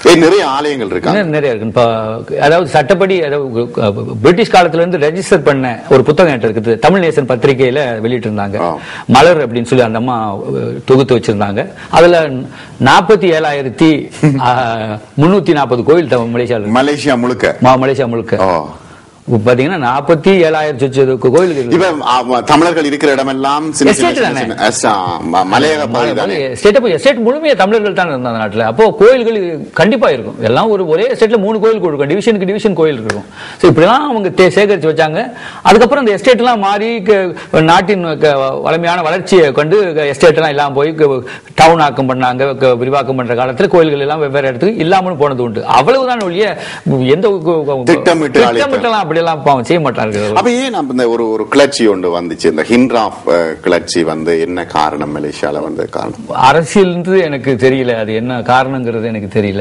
ஏய், நிறைய ஆலயங்கள் இருக்காங்க இன்னும் நிறைய இருக்கு இப்ப அதாவது சட்டப்படி அதாவது அஹ், பிரிட்டிஷ் காலத்துல இருந்து ரெஜிஸ்டர் பண்ண ஒரு புத்தகம் என்கிட்ட இருக்குது தமிழ் நேசன் பத்திரிகையில வெளியிட்டு இருந்தாங்க ஆ. மலர் அப்படின்னு சொல்லி அந்த அம்மா அஹ், தொகுத்து வச்சிருந்தாங்க அதுல நாற்பத்தி ஏழாயிரத்தி முன்னூத்தி நாற்பது கோயில் தமிழ் மலேசியால இருக்கு மலேசியா முழுக்க மா- மலேசியா முழுக்க ஓ இப்ப பாத்தீங்கன்னா நாற்பத்தி ஏழாயிரத்தி சொச்சது கோயிலுக்கு இருக்கு. இப்ப ஆ, தமிழர்கள் இருக்கிற இடமெல்லாம் சின்ன சின்ன Estate சின்ன தானே? சின்ன எஸ், ஆ, ம- மலையக பகுதி தானே எஸ்டேட் போய் எஸ்டேட் முழுமையா தமிழர்கள் தான் இருந்தாங்க நாட்டுல அப்போ கோயில்கள் கண்டிப்பா இருக்கும் எல்லாம் ஒரு ஒரே எஸ்டேட்ல மூணு கோயில் இருக்கும் டிவிஷனுக்கு டிவிஷன் கோயில் இருக்கும் ஸோ இப்படிலாம் அவங்க தே- சேகரிச்சு வச்சாங்க அதுக்கப்புறம் இந்த எஸ்டேட் எல்லாம் மாறி க- நாட்டின் க- வளமையான வளர்ச்சியை கண்டு எஸ்டேட் எல்லாம் இல்லாம போய் டவுன் ஆக்கம் பண்ணாங்க க- விரிவாக்கம் பண்ற காலத்துல கோயில்கள் எல்லாம் வெவ்வேறு இடத்துக்கு இல்லாமலும் போனது உண்டு அவ்வளவுதான் ஒழிய எந்த கு- கு- திட்டமிட்டு அழித்தல். திட்டமிட்டெல்லாம் அப்படியெல்லாம் பாவம் செய்ய மாட்டாங்க அப்ப ஏன் நம்ம இந்த ஒரு ஒரு கிளர்ச்சி ஒன்று வந்துச்சு இந்த ஹிண்ட்ராப் அஹ், கிளர்ச்சி வந்து என்ன காரணம் மலேசியால வந்து காரணம் அரசியல் எனக்கு தெரியல அது என்ன காரணங்கிறது எனக்கு தெரியல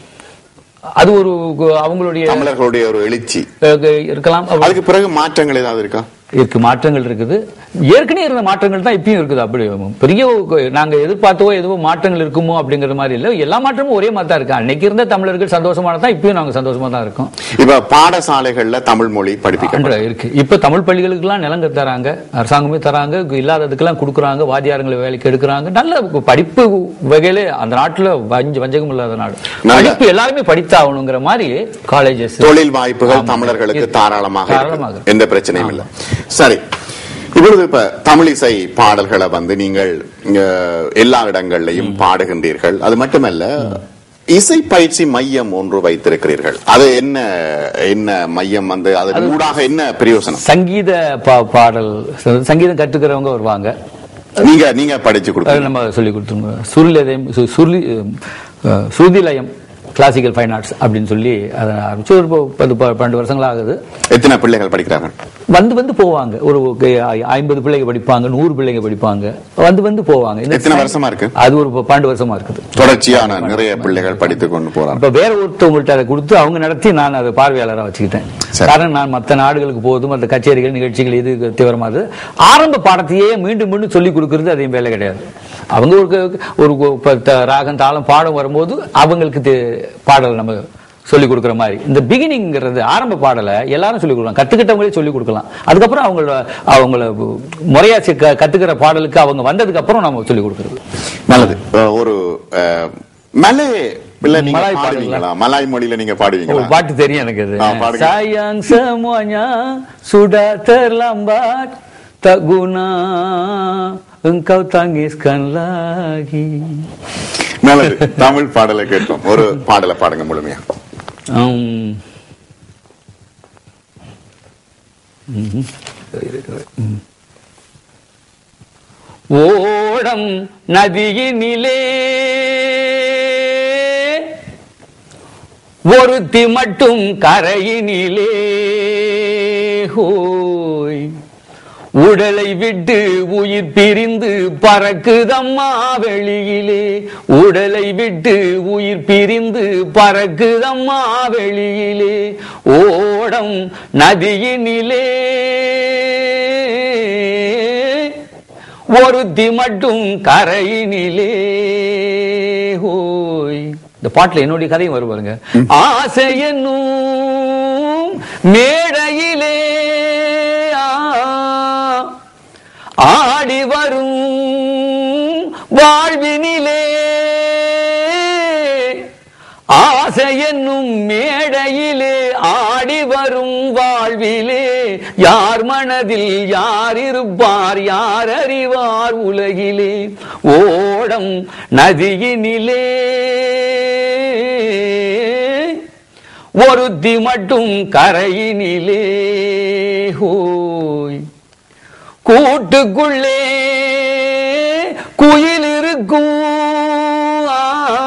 அது ஒரு கு- அவங்களுடைய தமிழர்களுடைய ஒரு எழுச்சி அஹ், இருக்கலாம் அப்ப அதுக்கு பிறகு மாற்றங்கள் ஏதாவது இருக்கா இருக்கு மாற்றங்கள் இருக்குது ஏற்கனவே இருந்த மாற்றங்கள் தான் இப்பயும் இருக்குது அப்படி பெரிய ஒரு- நாங்க எதிர்பார்த்தவோ எதுவோ மாற்றங்கள் இருக்குமோ அப்படிங்கிற மாதிரி இல்ல எல்லா மாற்றமும் ஒரே மாதிரி தான் இருக்கு அன்னைக்கு இருந்த தமிழர்கள் சந்தோஷமா தான் இப்பயும் நாங்க சந்தோஷமா தான் இருக்கோம் இப்ப பாடசாலைகள்ல தமிழ் மொழி படிப்பிக்கப்படும் அன்ற இருக்கு இப்ப தமிழ் பள்ளிகளுக்கெல்லாம் நிலங்க தராங்க அரசாங்கமே தராங்க இல்லாததுக்கெல்லாம் கொடுக்குறாங்க வாத்தியாரங்களை வேலைக்கு எடுக்கிறாங்க நல்ல படிப்பு வகையில அந்த நாட்டுல வஞ்ச வஞ்சகம் இல்லாத நாடு நல்ல. படிப்பு எல்லாருமே படித்தாகணுங்கிற மாதிரி காலேஜஸ் தொழில் வாய்ப்புகள் ஆமா. தமிழர்களுக்கு இருக்கு. தாராளமாக தாராளமாக இருக்கு. எந்த பிரச்சனையும் இல்லை சரி இப்பொழுது இப்ப தமிழிசை பாடல்களை வந்து நீங்கள் இங்க எல்லா இடங்கள்லையும் பாடுகின்றீர்கள் அது மட்டுமல்ல இசை பயிற்சி மையம் ஒன்று வைத்திருக்கிறீர்கள் அது என்ன என்ன மையம் வந்து அது ஊடாக என்ன பிரயோசனம் சங்கீத பா- பாடல் சங்கீதம் கற்றுக்கிறவங்க வருவாங்க நீங்க நீங்க படிச்சு அது கொடுத்தீங்க நம்ம சொல்லி கொடுத்தோம் சுருலயம் சு- சுருளி அஹ், சுருதிலயம் கிளாசிக்கல் ஃபைன் ஆர்ட்ஸ் அப்படின்னு சொல்லி அதை ஆரம்பிச்சு ஒரு ப- பத்து ப- பன்னெண்டு வருஷங்கள் ஆகுது எத்தனை பிள்ளைகள் படிக்கிறார்கள் வந்து வந்து போவாங்க ஒரு ஐ- ஐம்பது பிள்ளைங்க படிப்பாங்க நூறு பிள்ளைங்க படிப்பாங்க வந்து வந்து போவாங்க இந்த எத்தனை வருஷமா இருக்கு? அது ஒரு ப- பன்னெண்டு வருஷமா இருக்குது தொடர்ச்சியான நிறைய பிள்ளைகள் படித்துக் கொண்டு போறாங்க இப்ப வேற ஒருத்தவங்கள்ட்ட அதை கொடுத்து அவங்க நடத்தி நான் அதை பார்வையாளராக வச்சுக்கிட்டேன் சரி. காரணம் நான் மற்ற நாடுகளுக்கு போதும் மற்ற கச்சேரிகள் நிகழ்ச்சிகள் இது தீவிரமாது ஆரம்ப பாடத்தையே மீண்டும் மீண்டும் சொல்லி கொடுக்கறது அதையும் வேலை கிடையாது அவங்க ஒரு ஒரு இப்ப த- ராகம் தாளம் பாடம் வரும்போது அவங்களுக்கு தெ- பாடல் நம்ம சொல்லி கொடுக்குற மாதிரி இந்த பிகினிங்கிறது ஆரம்ப பாடலை எல்லாரும் சொல்லி கொடுக்கலாம் கத்துக்கிட்டவங்களே சொல்லி கொடுக்கலாம் அதுக்கப்புறம் அவங்கள அவங்கள முறையா சி- க- கத்துக்கிற பாடலுக்கு அவங்க வந்ததுக்கு அப்புறம் நம்ம சொல்லி கொடுக்கறது நல்லது அஹ் ஒரு அஹ், மலை இல்ல நீங்க மலாய் பாடல்களா? பாடுவீங்களா மலாய் மொழியில நீங்க ஒரு பாடுவீங்களா பாட்டு தெரியும் எனக்கு அது ஆ, பாடுங்க. sayang semuanya sudah terlambat tak guna engkau tangiskan lagi நல்லது தமிழ் பாடலை கேட்போம் ஒரு பாடலை பாடுங்க முழுமையா உம். ம்ஹும். ம். ஓடம் நதியினிலே ஒருத்தி மட்டும் கரையினிலே ஹோய் உடலை விட்டு உயிர் பிரிந்து பறக்குதம்மா வெளியிலே உடலை விட்டு உயிர் பிரிந்து பறக்குதம்மா வெளியிலே ஓடம் நதியினிலே ஒருத்தி மட்டும் கரையினிலே ஹோய் இந்த பாட்டுல என்னுடைய கதையும் வரும் பாருங்க ஆசை என்னும் மேடையிலே ஆ, ஆடி வரும் வாழ்வினிலே ஆசை என்னும் மேடையிலே ஆடி வரும் வாழ்விலே யார் மனதில் யார் இருப்பார் யார் அறிவார் உலகிலே ஓடம் நதியினிலே ஒருத்தி மட்டும் கரையினிலே ஹோய் கூட்டுக்குள்ளே குயில் இருக்கும் ஆ.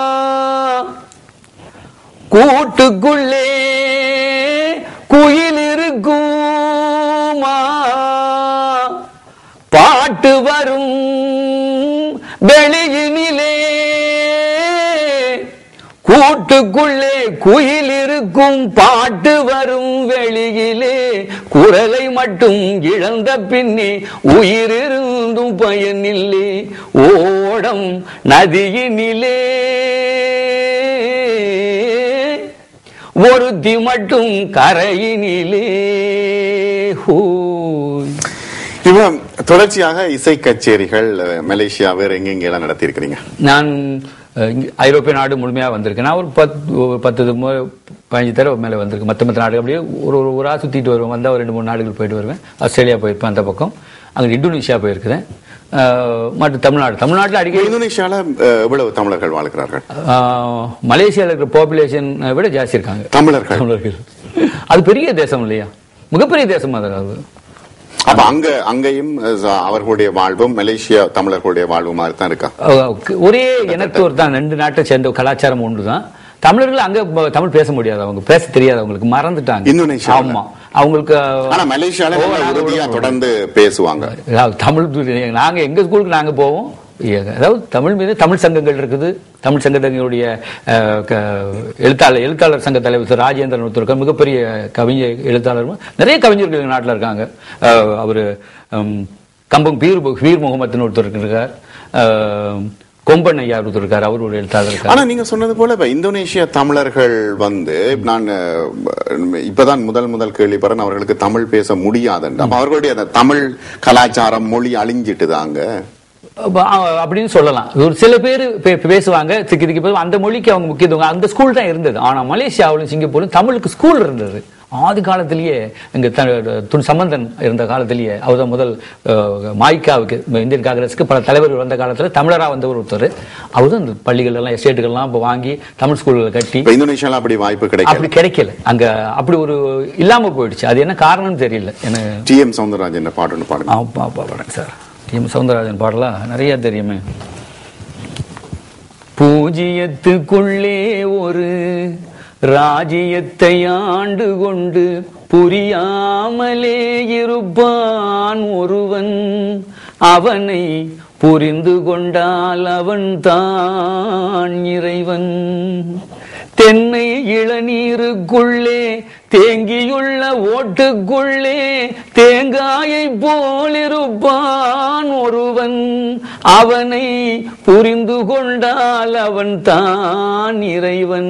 கூட்டுக்குள்ளே குயில் இருக்குமா பாட்டு வரும் வெளியினிலே கூட்டுக்குள்ளே குயில் இருக்கும் பாட்டு வரும் வெளியிலே குரலை மட்டும் இழந்த பின்னே உயிர் இருந்தும் பயனில்லே ஓடம் நதியினிலே ஒருத்தி மட்டும் கரையினிலே ஹூய் இவன் தொடர்ச்சியாக இசை கச்சேரிகள் அஹ், மலேசியா வேற எங்கெங்க எல்லாம் நடத்தி இருக்கிறீங்க நான் அஹ், இங்க ஐரோப்பிய நாடு முழுமையா வந்திருக்கேன் நான் ஒரு பத்து ஒரு பத்து மு- பதினஞ்சு தடவை மேல வந்திருக்கேன் மற்ற மற்ற நாடுகள் அப்படியே ஒரு ஒரு ஊரா சுத்திட்டு வருவேன் வந்தா ஒரு ரெண்டு மூணு நாடுகள் போயிட்டு வருவேன் ஆஸ்திரேலியா போயிருப்பேன் அந்த பக்கம் அங்க இந்தோனேஷியா போயிருக்கிறேன் அஹ், மற்ற தமிழ்நாடு தமிழ்நாட்டில் அடிக்கடி இந்தோனேஷியால அஹ், எவ்வளவு தமிழர்கள் வாழ்கிறார்கள் ஆஹ், மலேசியால இருக்கிற பாப்புலேஷன் விட ஜாஸ்தி இருக்காங்க தமிழர்கள் தமிழர்கள் அது பெரிய தேசம் இல்லையா மிகப்பெரிய தேசம் அது அது அப்ப அங்க அங்கேயும் அஹ், அவர்களுடைய வாழ்வும் மலேசியா தமிழர்களுடைய வாழ்வும் மாதிரி தான் இருக்கா அஹ், ஒரே இனத்தோர் தான் ரெண்டு நாட்டை சேர்ந்த கலாச்சாரம் ஒன்று தான் தமிழர்கள் அங்க ப- தமிழ் பேச முடியாது அவங்க பேச தெரியாது அவங்களுக்கு மறந்துட்டாங்க இந்தோனேஷியால? ஆமா அவங்களுக்கு ஆனா மலேசியால ஓ, நல்லா நாங்க உறுதியா விடுவோம். தொடர்ந்து பேசுவாங்க அதாவது தமிழ் து- நாங்க எங்க ஸ்கூலுக்கு நாங்க போவோம் எ- அதாவது தமிழ் மீது தமிழ் சங்கங்கள் இருக்குது தமிழ் சங்கங்களுடைய அஹ், க- எழுத்தாளர் எழுத்தாளர் சங்க தலைவர் திரு ராஜேந்திரன் ஒருத்தர் இருக்கார். மிகப்பெரிய கவிஞர் எழுத்தாளர் நிறைய கவிஞர்கள் எங்க நாட்டுல இருக்காங்க அஹ், அவரு ஹம், கம்பம் பீர் மு- பீர் முகமதுன்னு ஒருத்தர் இருக்கார் அஹ், கொம்பன் ஐயா ஒருத்தர் இருக்கார் அவர் ஒரு எழுத்தாளர் இருக்கார் ஆனா நீங்க சொன்னது போல இப்ப இந்தோனேஷியா தமிழர்கள் வந்து நான் அஹ், இப்பதான் முதல் முதல் கேள்விப்படுறேன் அவர்களுக்கு தமிழ் பேச முடியாதுன்னு அப்ப அவர்களுடைய அந்த தமிழ் கலாச்சாரம் மொழி அழிஞ்சிட்டுது அங்க அப்ப, அஹ், அப்படின்னு சொல்லலாம் ஒரு சில பேர் பேசுவாங்க திக்கி திக்கி பேசுவாங்க அந்த மொழிக்கு அவங்க முக்கியத்துவம் அந்த ஸ்கூல் தான் இருந்தது ஆனா மலேசியாவிலும் சிங்கப்பூரும் தமிழுக்கு ஸ்கூல் இருந்தது ஆதி காலத்திலேயே இங்க த- துன் சம்பந்தன் இருந்த காலத்திலேயே அவர் தான் முதல் அஹ், மாய்க்காவுக்கு இந்தியன் காங்கிரஸுக்கு பல தலைவர்கள் வந்த காலத்துல தமிழரா வந்தவர் ஒருத்தர் அவர் தான் இந்த பள்ளிகள் எல்லாம் எஸ்டேட்டுகள்லாம் இப்ப வாங்கி தமிழ் ஸ்கூல்களை கட்டி இப்ப இந்தோனேஷியால அப்படி வாய்ப்பு கிடைக்கல அப்படி கிடைக்கல அங்க அப்படி ஒரு இல்லாம போயிடுச்சு அது என்ன காரணம்னு தெரியல எனக்கு டி எம் சவுந்தரராஜன் பாட்டு ஒன்று பாடுங்க ஆப்பா அப்பா படம் சார் டி எம் சவுந்தரராஜன் பாடலாம் நிறைய தெரியுமே பூஜ்ஜியத்துக்குள்ளே ஒரு ராஜ்யத்தை ஆண்டு கொண்டு புரியாமலே இருப்பான் ஒருவன் அவனை புரிந்து கொண்டால் அவன் தான் இறைவன் தென்னை இளநீருக்குள்ளே தேங்கியுள்ள ஓட்டுக்குள்ளே தேங்காயை போலிருப்பான் ஒருவன் அவனை புரிந்து கொண்டால் அவன் தான் இறைவன்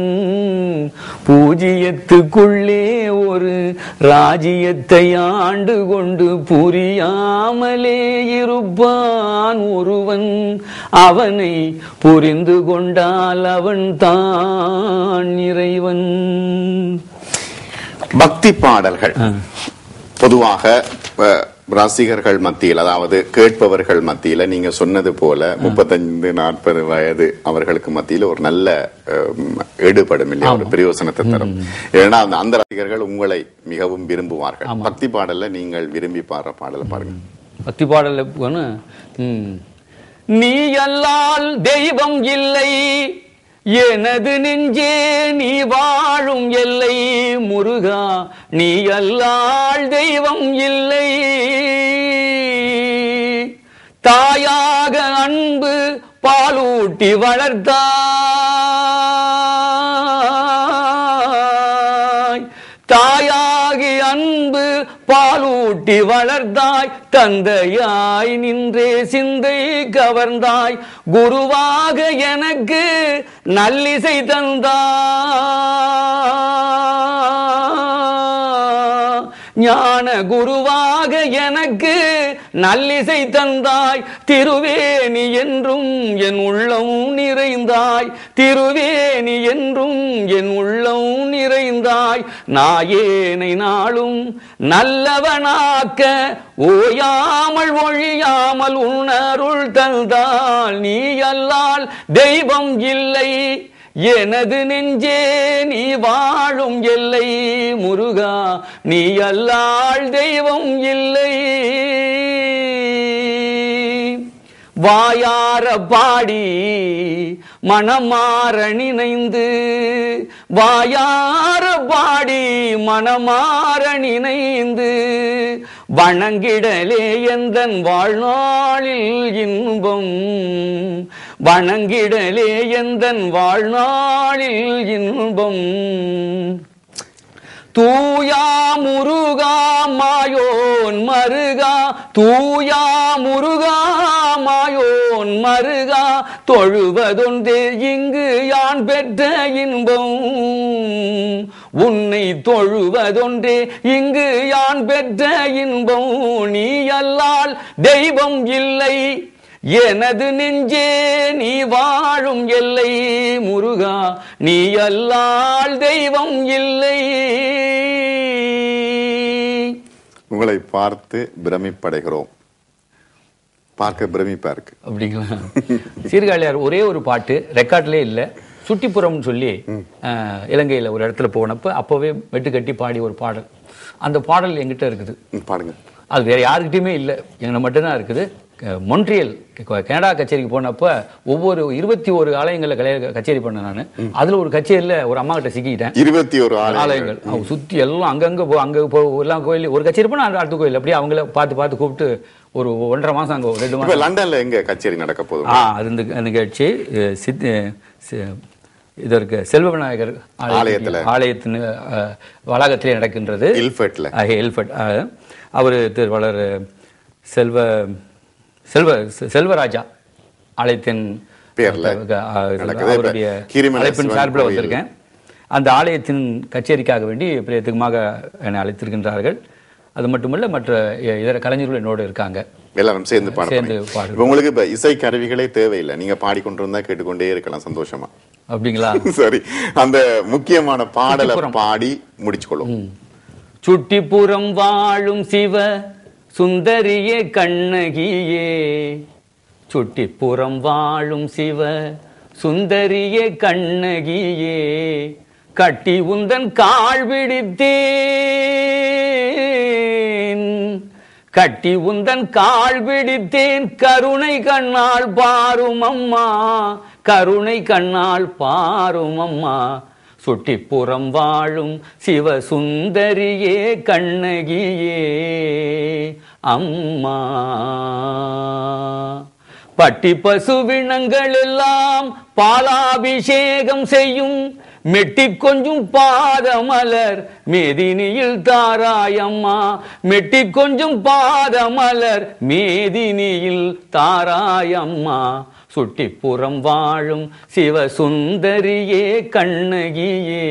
பூஜ்ஜியத்துக்குள்ளே ஒரு ராஜ்யத்தை ஆண்டு கொண்டு புரியாமலே இருப்பான் ஒருவன் அவனை புரிந்து கொண்டால் அவன் தான் இறைவன் பக்தி பாடல்கள் பொதுவாக அஹ், ரசிகர்கள் மத்தியில் அதாவது கேட்பவர்கள் மத்தியில நீங்க சொன்னது போல முப்பத்தைந்து நாற்பது வயது அவர்களுக்கு மத்தியில ஒரு நல்ல அஹ், எடுபடும் இல்லையா ஒரு பிரயோசனத்தை தரும் ஏன்னா அந்த அந்த ரசிகர்கள் உங்களை மிகவும் விரும்புவார்கள் பக்தி பாடல்ல நீங்கள் விரும்பி பாடுற பாடலை பாருங்க பக்தி பாடல் எப்போன்னு, ம். நீ அல்லால் தெய்வம் இல்லை எனது நெஞ்சே நீ வாழும் எல்லை முருகா நீ அல்லால் தெய்வம் இல்லை தாயாக அன்பு பாலூட்டி வளர்த்தாய் தாயாகி அன்பு பாலூட்டி வளர்ந்தாய் தந்தையாய் நின்றே சிந்தை கவர்ந்தாய் குருவாக எனக்கு நல்லிசை தந்தாய் ஞான குருவாக எனக்கு நல்லிசை தந்தாய் திருவேணி என்றும் என் உள்ளம் நிறைந்தாய் திருவேணி என்றும் என் உள்ளம் நிறைந்தாய் நாயேனை நாளும் நல்லவனாக்க ஓயாமல் ஒழியாமல் உணருள் தந்தால் நீ அல்லால் தெய்வம் இல்லை எனது நெஞ்சே நீ வாழும் எல்லை முருகா நீ அல்லாள் தெய்வம் இல்லை வாயார பாடி மனமாற நினைந்து வாயார பாடி மனமாற நினைந்து வணங்கிடலே எந்தன் வாழ்நாளில் இன்பம் வணங்கிடலே எந்தன் வாழ்நாளில் இன்பம் தூயா முருகா மாயோன் மருகா தூயா முருகா மாயோன் மருகா தொழுவதொன்றே இங்கு யான் பெற்ற இன்பம் உன்னை தொழுவதொன்றே இங்கு யான் பெற்ற இன்பம் நீ அல்லால் தெய்வம் இல்லை எனது நெஞ்சே நீ வாழும் எல்லை முருகா நீ அல்லால் தெய்வம் இல்லை உங்களை பார்த்து பிரமிப்படைகிறோம் பார்க்க பிரமிப்பா இருக்கு அப்படிங்களா சீர்காழியார் ஒரே ஒரு பாட்டு ரெக்கார்ட்லயே இல்ல சுட்டிப்புறம்னு சொல்லி அஹ், இலங்கையில ஒரு இடத்துல போனப்ப அப்பவே வெட்டு கட்டி பாடி ஒரு பாடல் அந்த பாடல் என்கிட்ட இருக்குது ம், பாடுங்க அது வேற யாருக்கிட்டயுமே இல்லை எங்களை மட்டும்தான் இருக்குது க- மொன்ட்ரியல் க- கனடா கச்சேரிக்கு போனப்ப ஒவ்வொரு இருபத்தி ஒரு ஆலயங்கள்ல கலைய கச்சேரி பண்ணேன் நான் அதுல ஒரு கச்சேரியில ஒரு அம்மா கிட்ட சிக்கிட்டேன் இருபத்தி ஒரு ஆலயங்கள் ஆலயங்கள் அவங்க சுத்தி எல்லாம் அங்கங்க போ அங்க போ எல்லாம் கோயில் ஒரு கச்சேரி போனா அடுத்த கோயில் அப்படியே அவங்கள பார்த்து பார்த்து கூப்பிட்டு ஒரு ஒன்றரை மாசம் அங்க ரெண்டு இப்ப மாசம் லண்டன்ல எங்க கச்சேரி நடக்க போகுது ஆ அது இந்த அந்த நிகழ்ச்சி அஹ், சித் அஹ், சி- இது இருக்கு செல்வ விநாயகர் ஆலயத்துல. ஆலயத்தின் அஹ், வளாகத்திலே நடக்கின்றது இல்ஃபர்ட்ல ஆகிய எல்ஃபர்ட் அஹ், அவரு திருவாளர் செல்வ செல்வ செ- செல்வராஜா ஆலயத்தின் பேர்ல அஹ், நடக்குது. இப்ப அவருடைய கீரிமலை அழைப்பின் சிவன் சார்பில் கோயில். வந்திருக்கேன் அந்த ஆலயத்தின் கச்சேரிக்காக வேண்டி பிரேத்துக்குமாக என்னை அழைத்திருக்கின்றார்கள் அது மட்டுமல்ல மற்ற இ- இதர கலைஞர்கள் என்னோடு இருக்காங்க எல்லாரும் சேர்ந்து பாட சேர்ந்து போறீங்க. பாடுறோம். இப்ப உங்களுக்கு இப்ப இசை கருவிகளே தேவையில்லை நீங்க பாடிக்கொண்டிருந்தா கேட்டுக்கொண்டே இருக்கலாம் சந்தோஷமா அப்படிங்களா சரி அந்த முக்கியமான பாடலை சுட்டிப்புறம். பாடி முடிச்சுக்கொள்ளும் சுட்டிப்புறம் வாழும் சிவ சுந்தரியே கண்ணகியே சுட்டிப்புறம் வாழும் சிவ சுந்தரியே கண்ணகியே கட்டி உந்தன் கால் பிடித்தேன் கட்டி உந்தன் கால் பிடித்தேன் கருணை கண்ணால் பாரும் அம்மா கருணை கண்ணால் பாரும் அம்மா சுட்டிப்புறம் வாழும் சிவசுந்தரியே கண்ணகியே அம்மா பட்டி பசுவினங்கள் எல்லாம் பாலாபிஷேகம் செய்யும் மெட்டி கொஞ்சும் பாதமலர் மேதினியில் தாராயம்மா மெட்டி கொஞ்சும் பாதமலர் மேதினியில் தாராயம்மா சுட்டிப்புறம் வாழும் சிவசுந்தரியே கண்ணகியே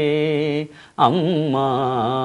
அம்மா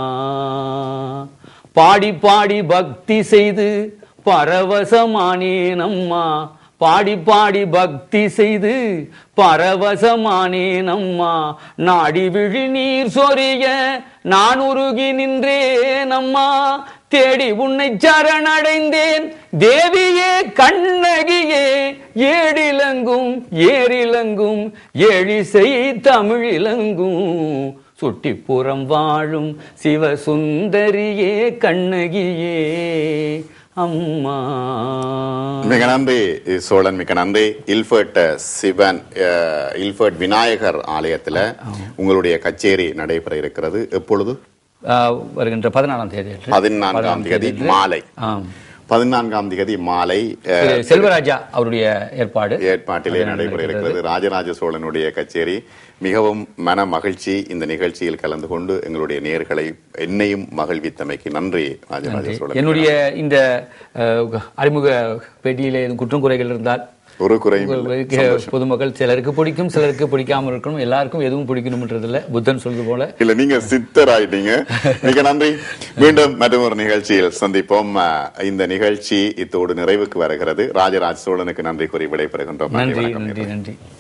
பாடி பாடி பக்தி செய்து பரவசமானேன் அம்மா பாடி பாடி பக்தி செய்து பரவசமானேன் அம்மா நாடி விழி நீர் சொரிய நான் உருகி நின்றேன் அம்மா தேடி உன்னை சரணடைந்தேன் தேவியே கண்ணகியே ஏடிலங்கும் ஏரிலங்கும் எழிசை தமிழிலங்கும் சுட்டிப்புறம் வாழும் சிவசுந்தரியே கண்ணகியே அம்மா மிக நன்றி சோழன் மிக நன்றி இல்ஃபர்ட் சிவன் அஹ், இல்ஃபர்ட் விநாயகர் ஆலயத்துல உங்களுடைய கச்சேரி நடைபெற இருக்கிறது எப்பொழுது ஆஹ், வருகின்ற பதினாலாம் தேதி அன்று. பதினான்காம் தேதி அன்று. மாலை ஆம். பதினான்காம் தேதி மாலை அஹ், திரு செல்வராஜா அவருடைய ஏற்பாடு ஏற்பாட்டிலே நடைபெற இருக்கிறது ராஜராஜ சோழனுடைய கச்சேரி மிகவும் மன மகிழ்ச்சி இந்த நிகழ்ச்சியில் கலந்து கொண்டு எங்களுடைய நேர்களை என்னையும் மகிழ்வித்தமைக்கு நன்றி ராஜராஜ சோழன் என்னுடைய இந்த அஹ், அறிமுக பேட்டியிலே எதுவும் குற்றம் குறைகள் இருந்தால் ஒரு குறையும் இல்லை. உங்களுக்கு பொதுமக்கள் சிலருக்கு பிடிக்கும் சிலருக்கு பிடிக்காம இருக்கணும் எல்லாருக்கும் எதுவும் பிடிக்கணும்ன்றதில்ல புத்தன் சொல்றது போல இல்ல நீங்க சித்தர் ஆயிட்டீங்க மிக நன்றி மீண்டும் மற்றும் ஒரு நிகழ்ச்சியில் சந்திப்போம் அஹ், இந்த நிகழ்ச்சி இத்தோடு நிறைவுக்கு வருகிறது ராஜராஜ சோழனுக்கு நன்றி கூறி விடைபெறுகின்றோம் நன்றி நன்றி வணக்கம் நன்றி நன்றி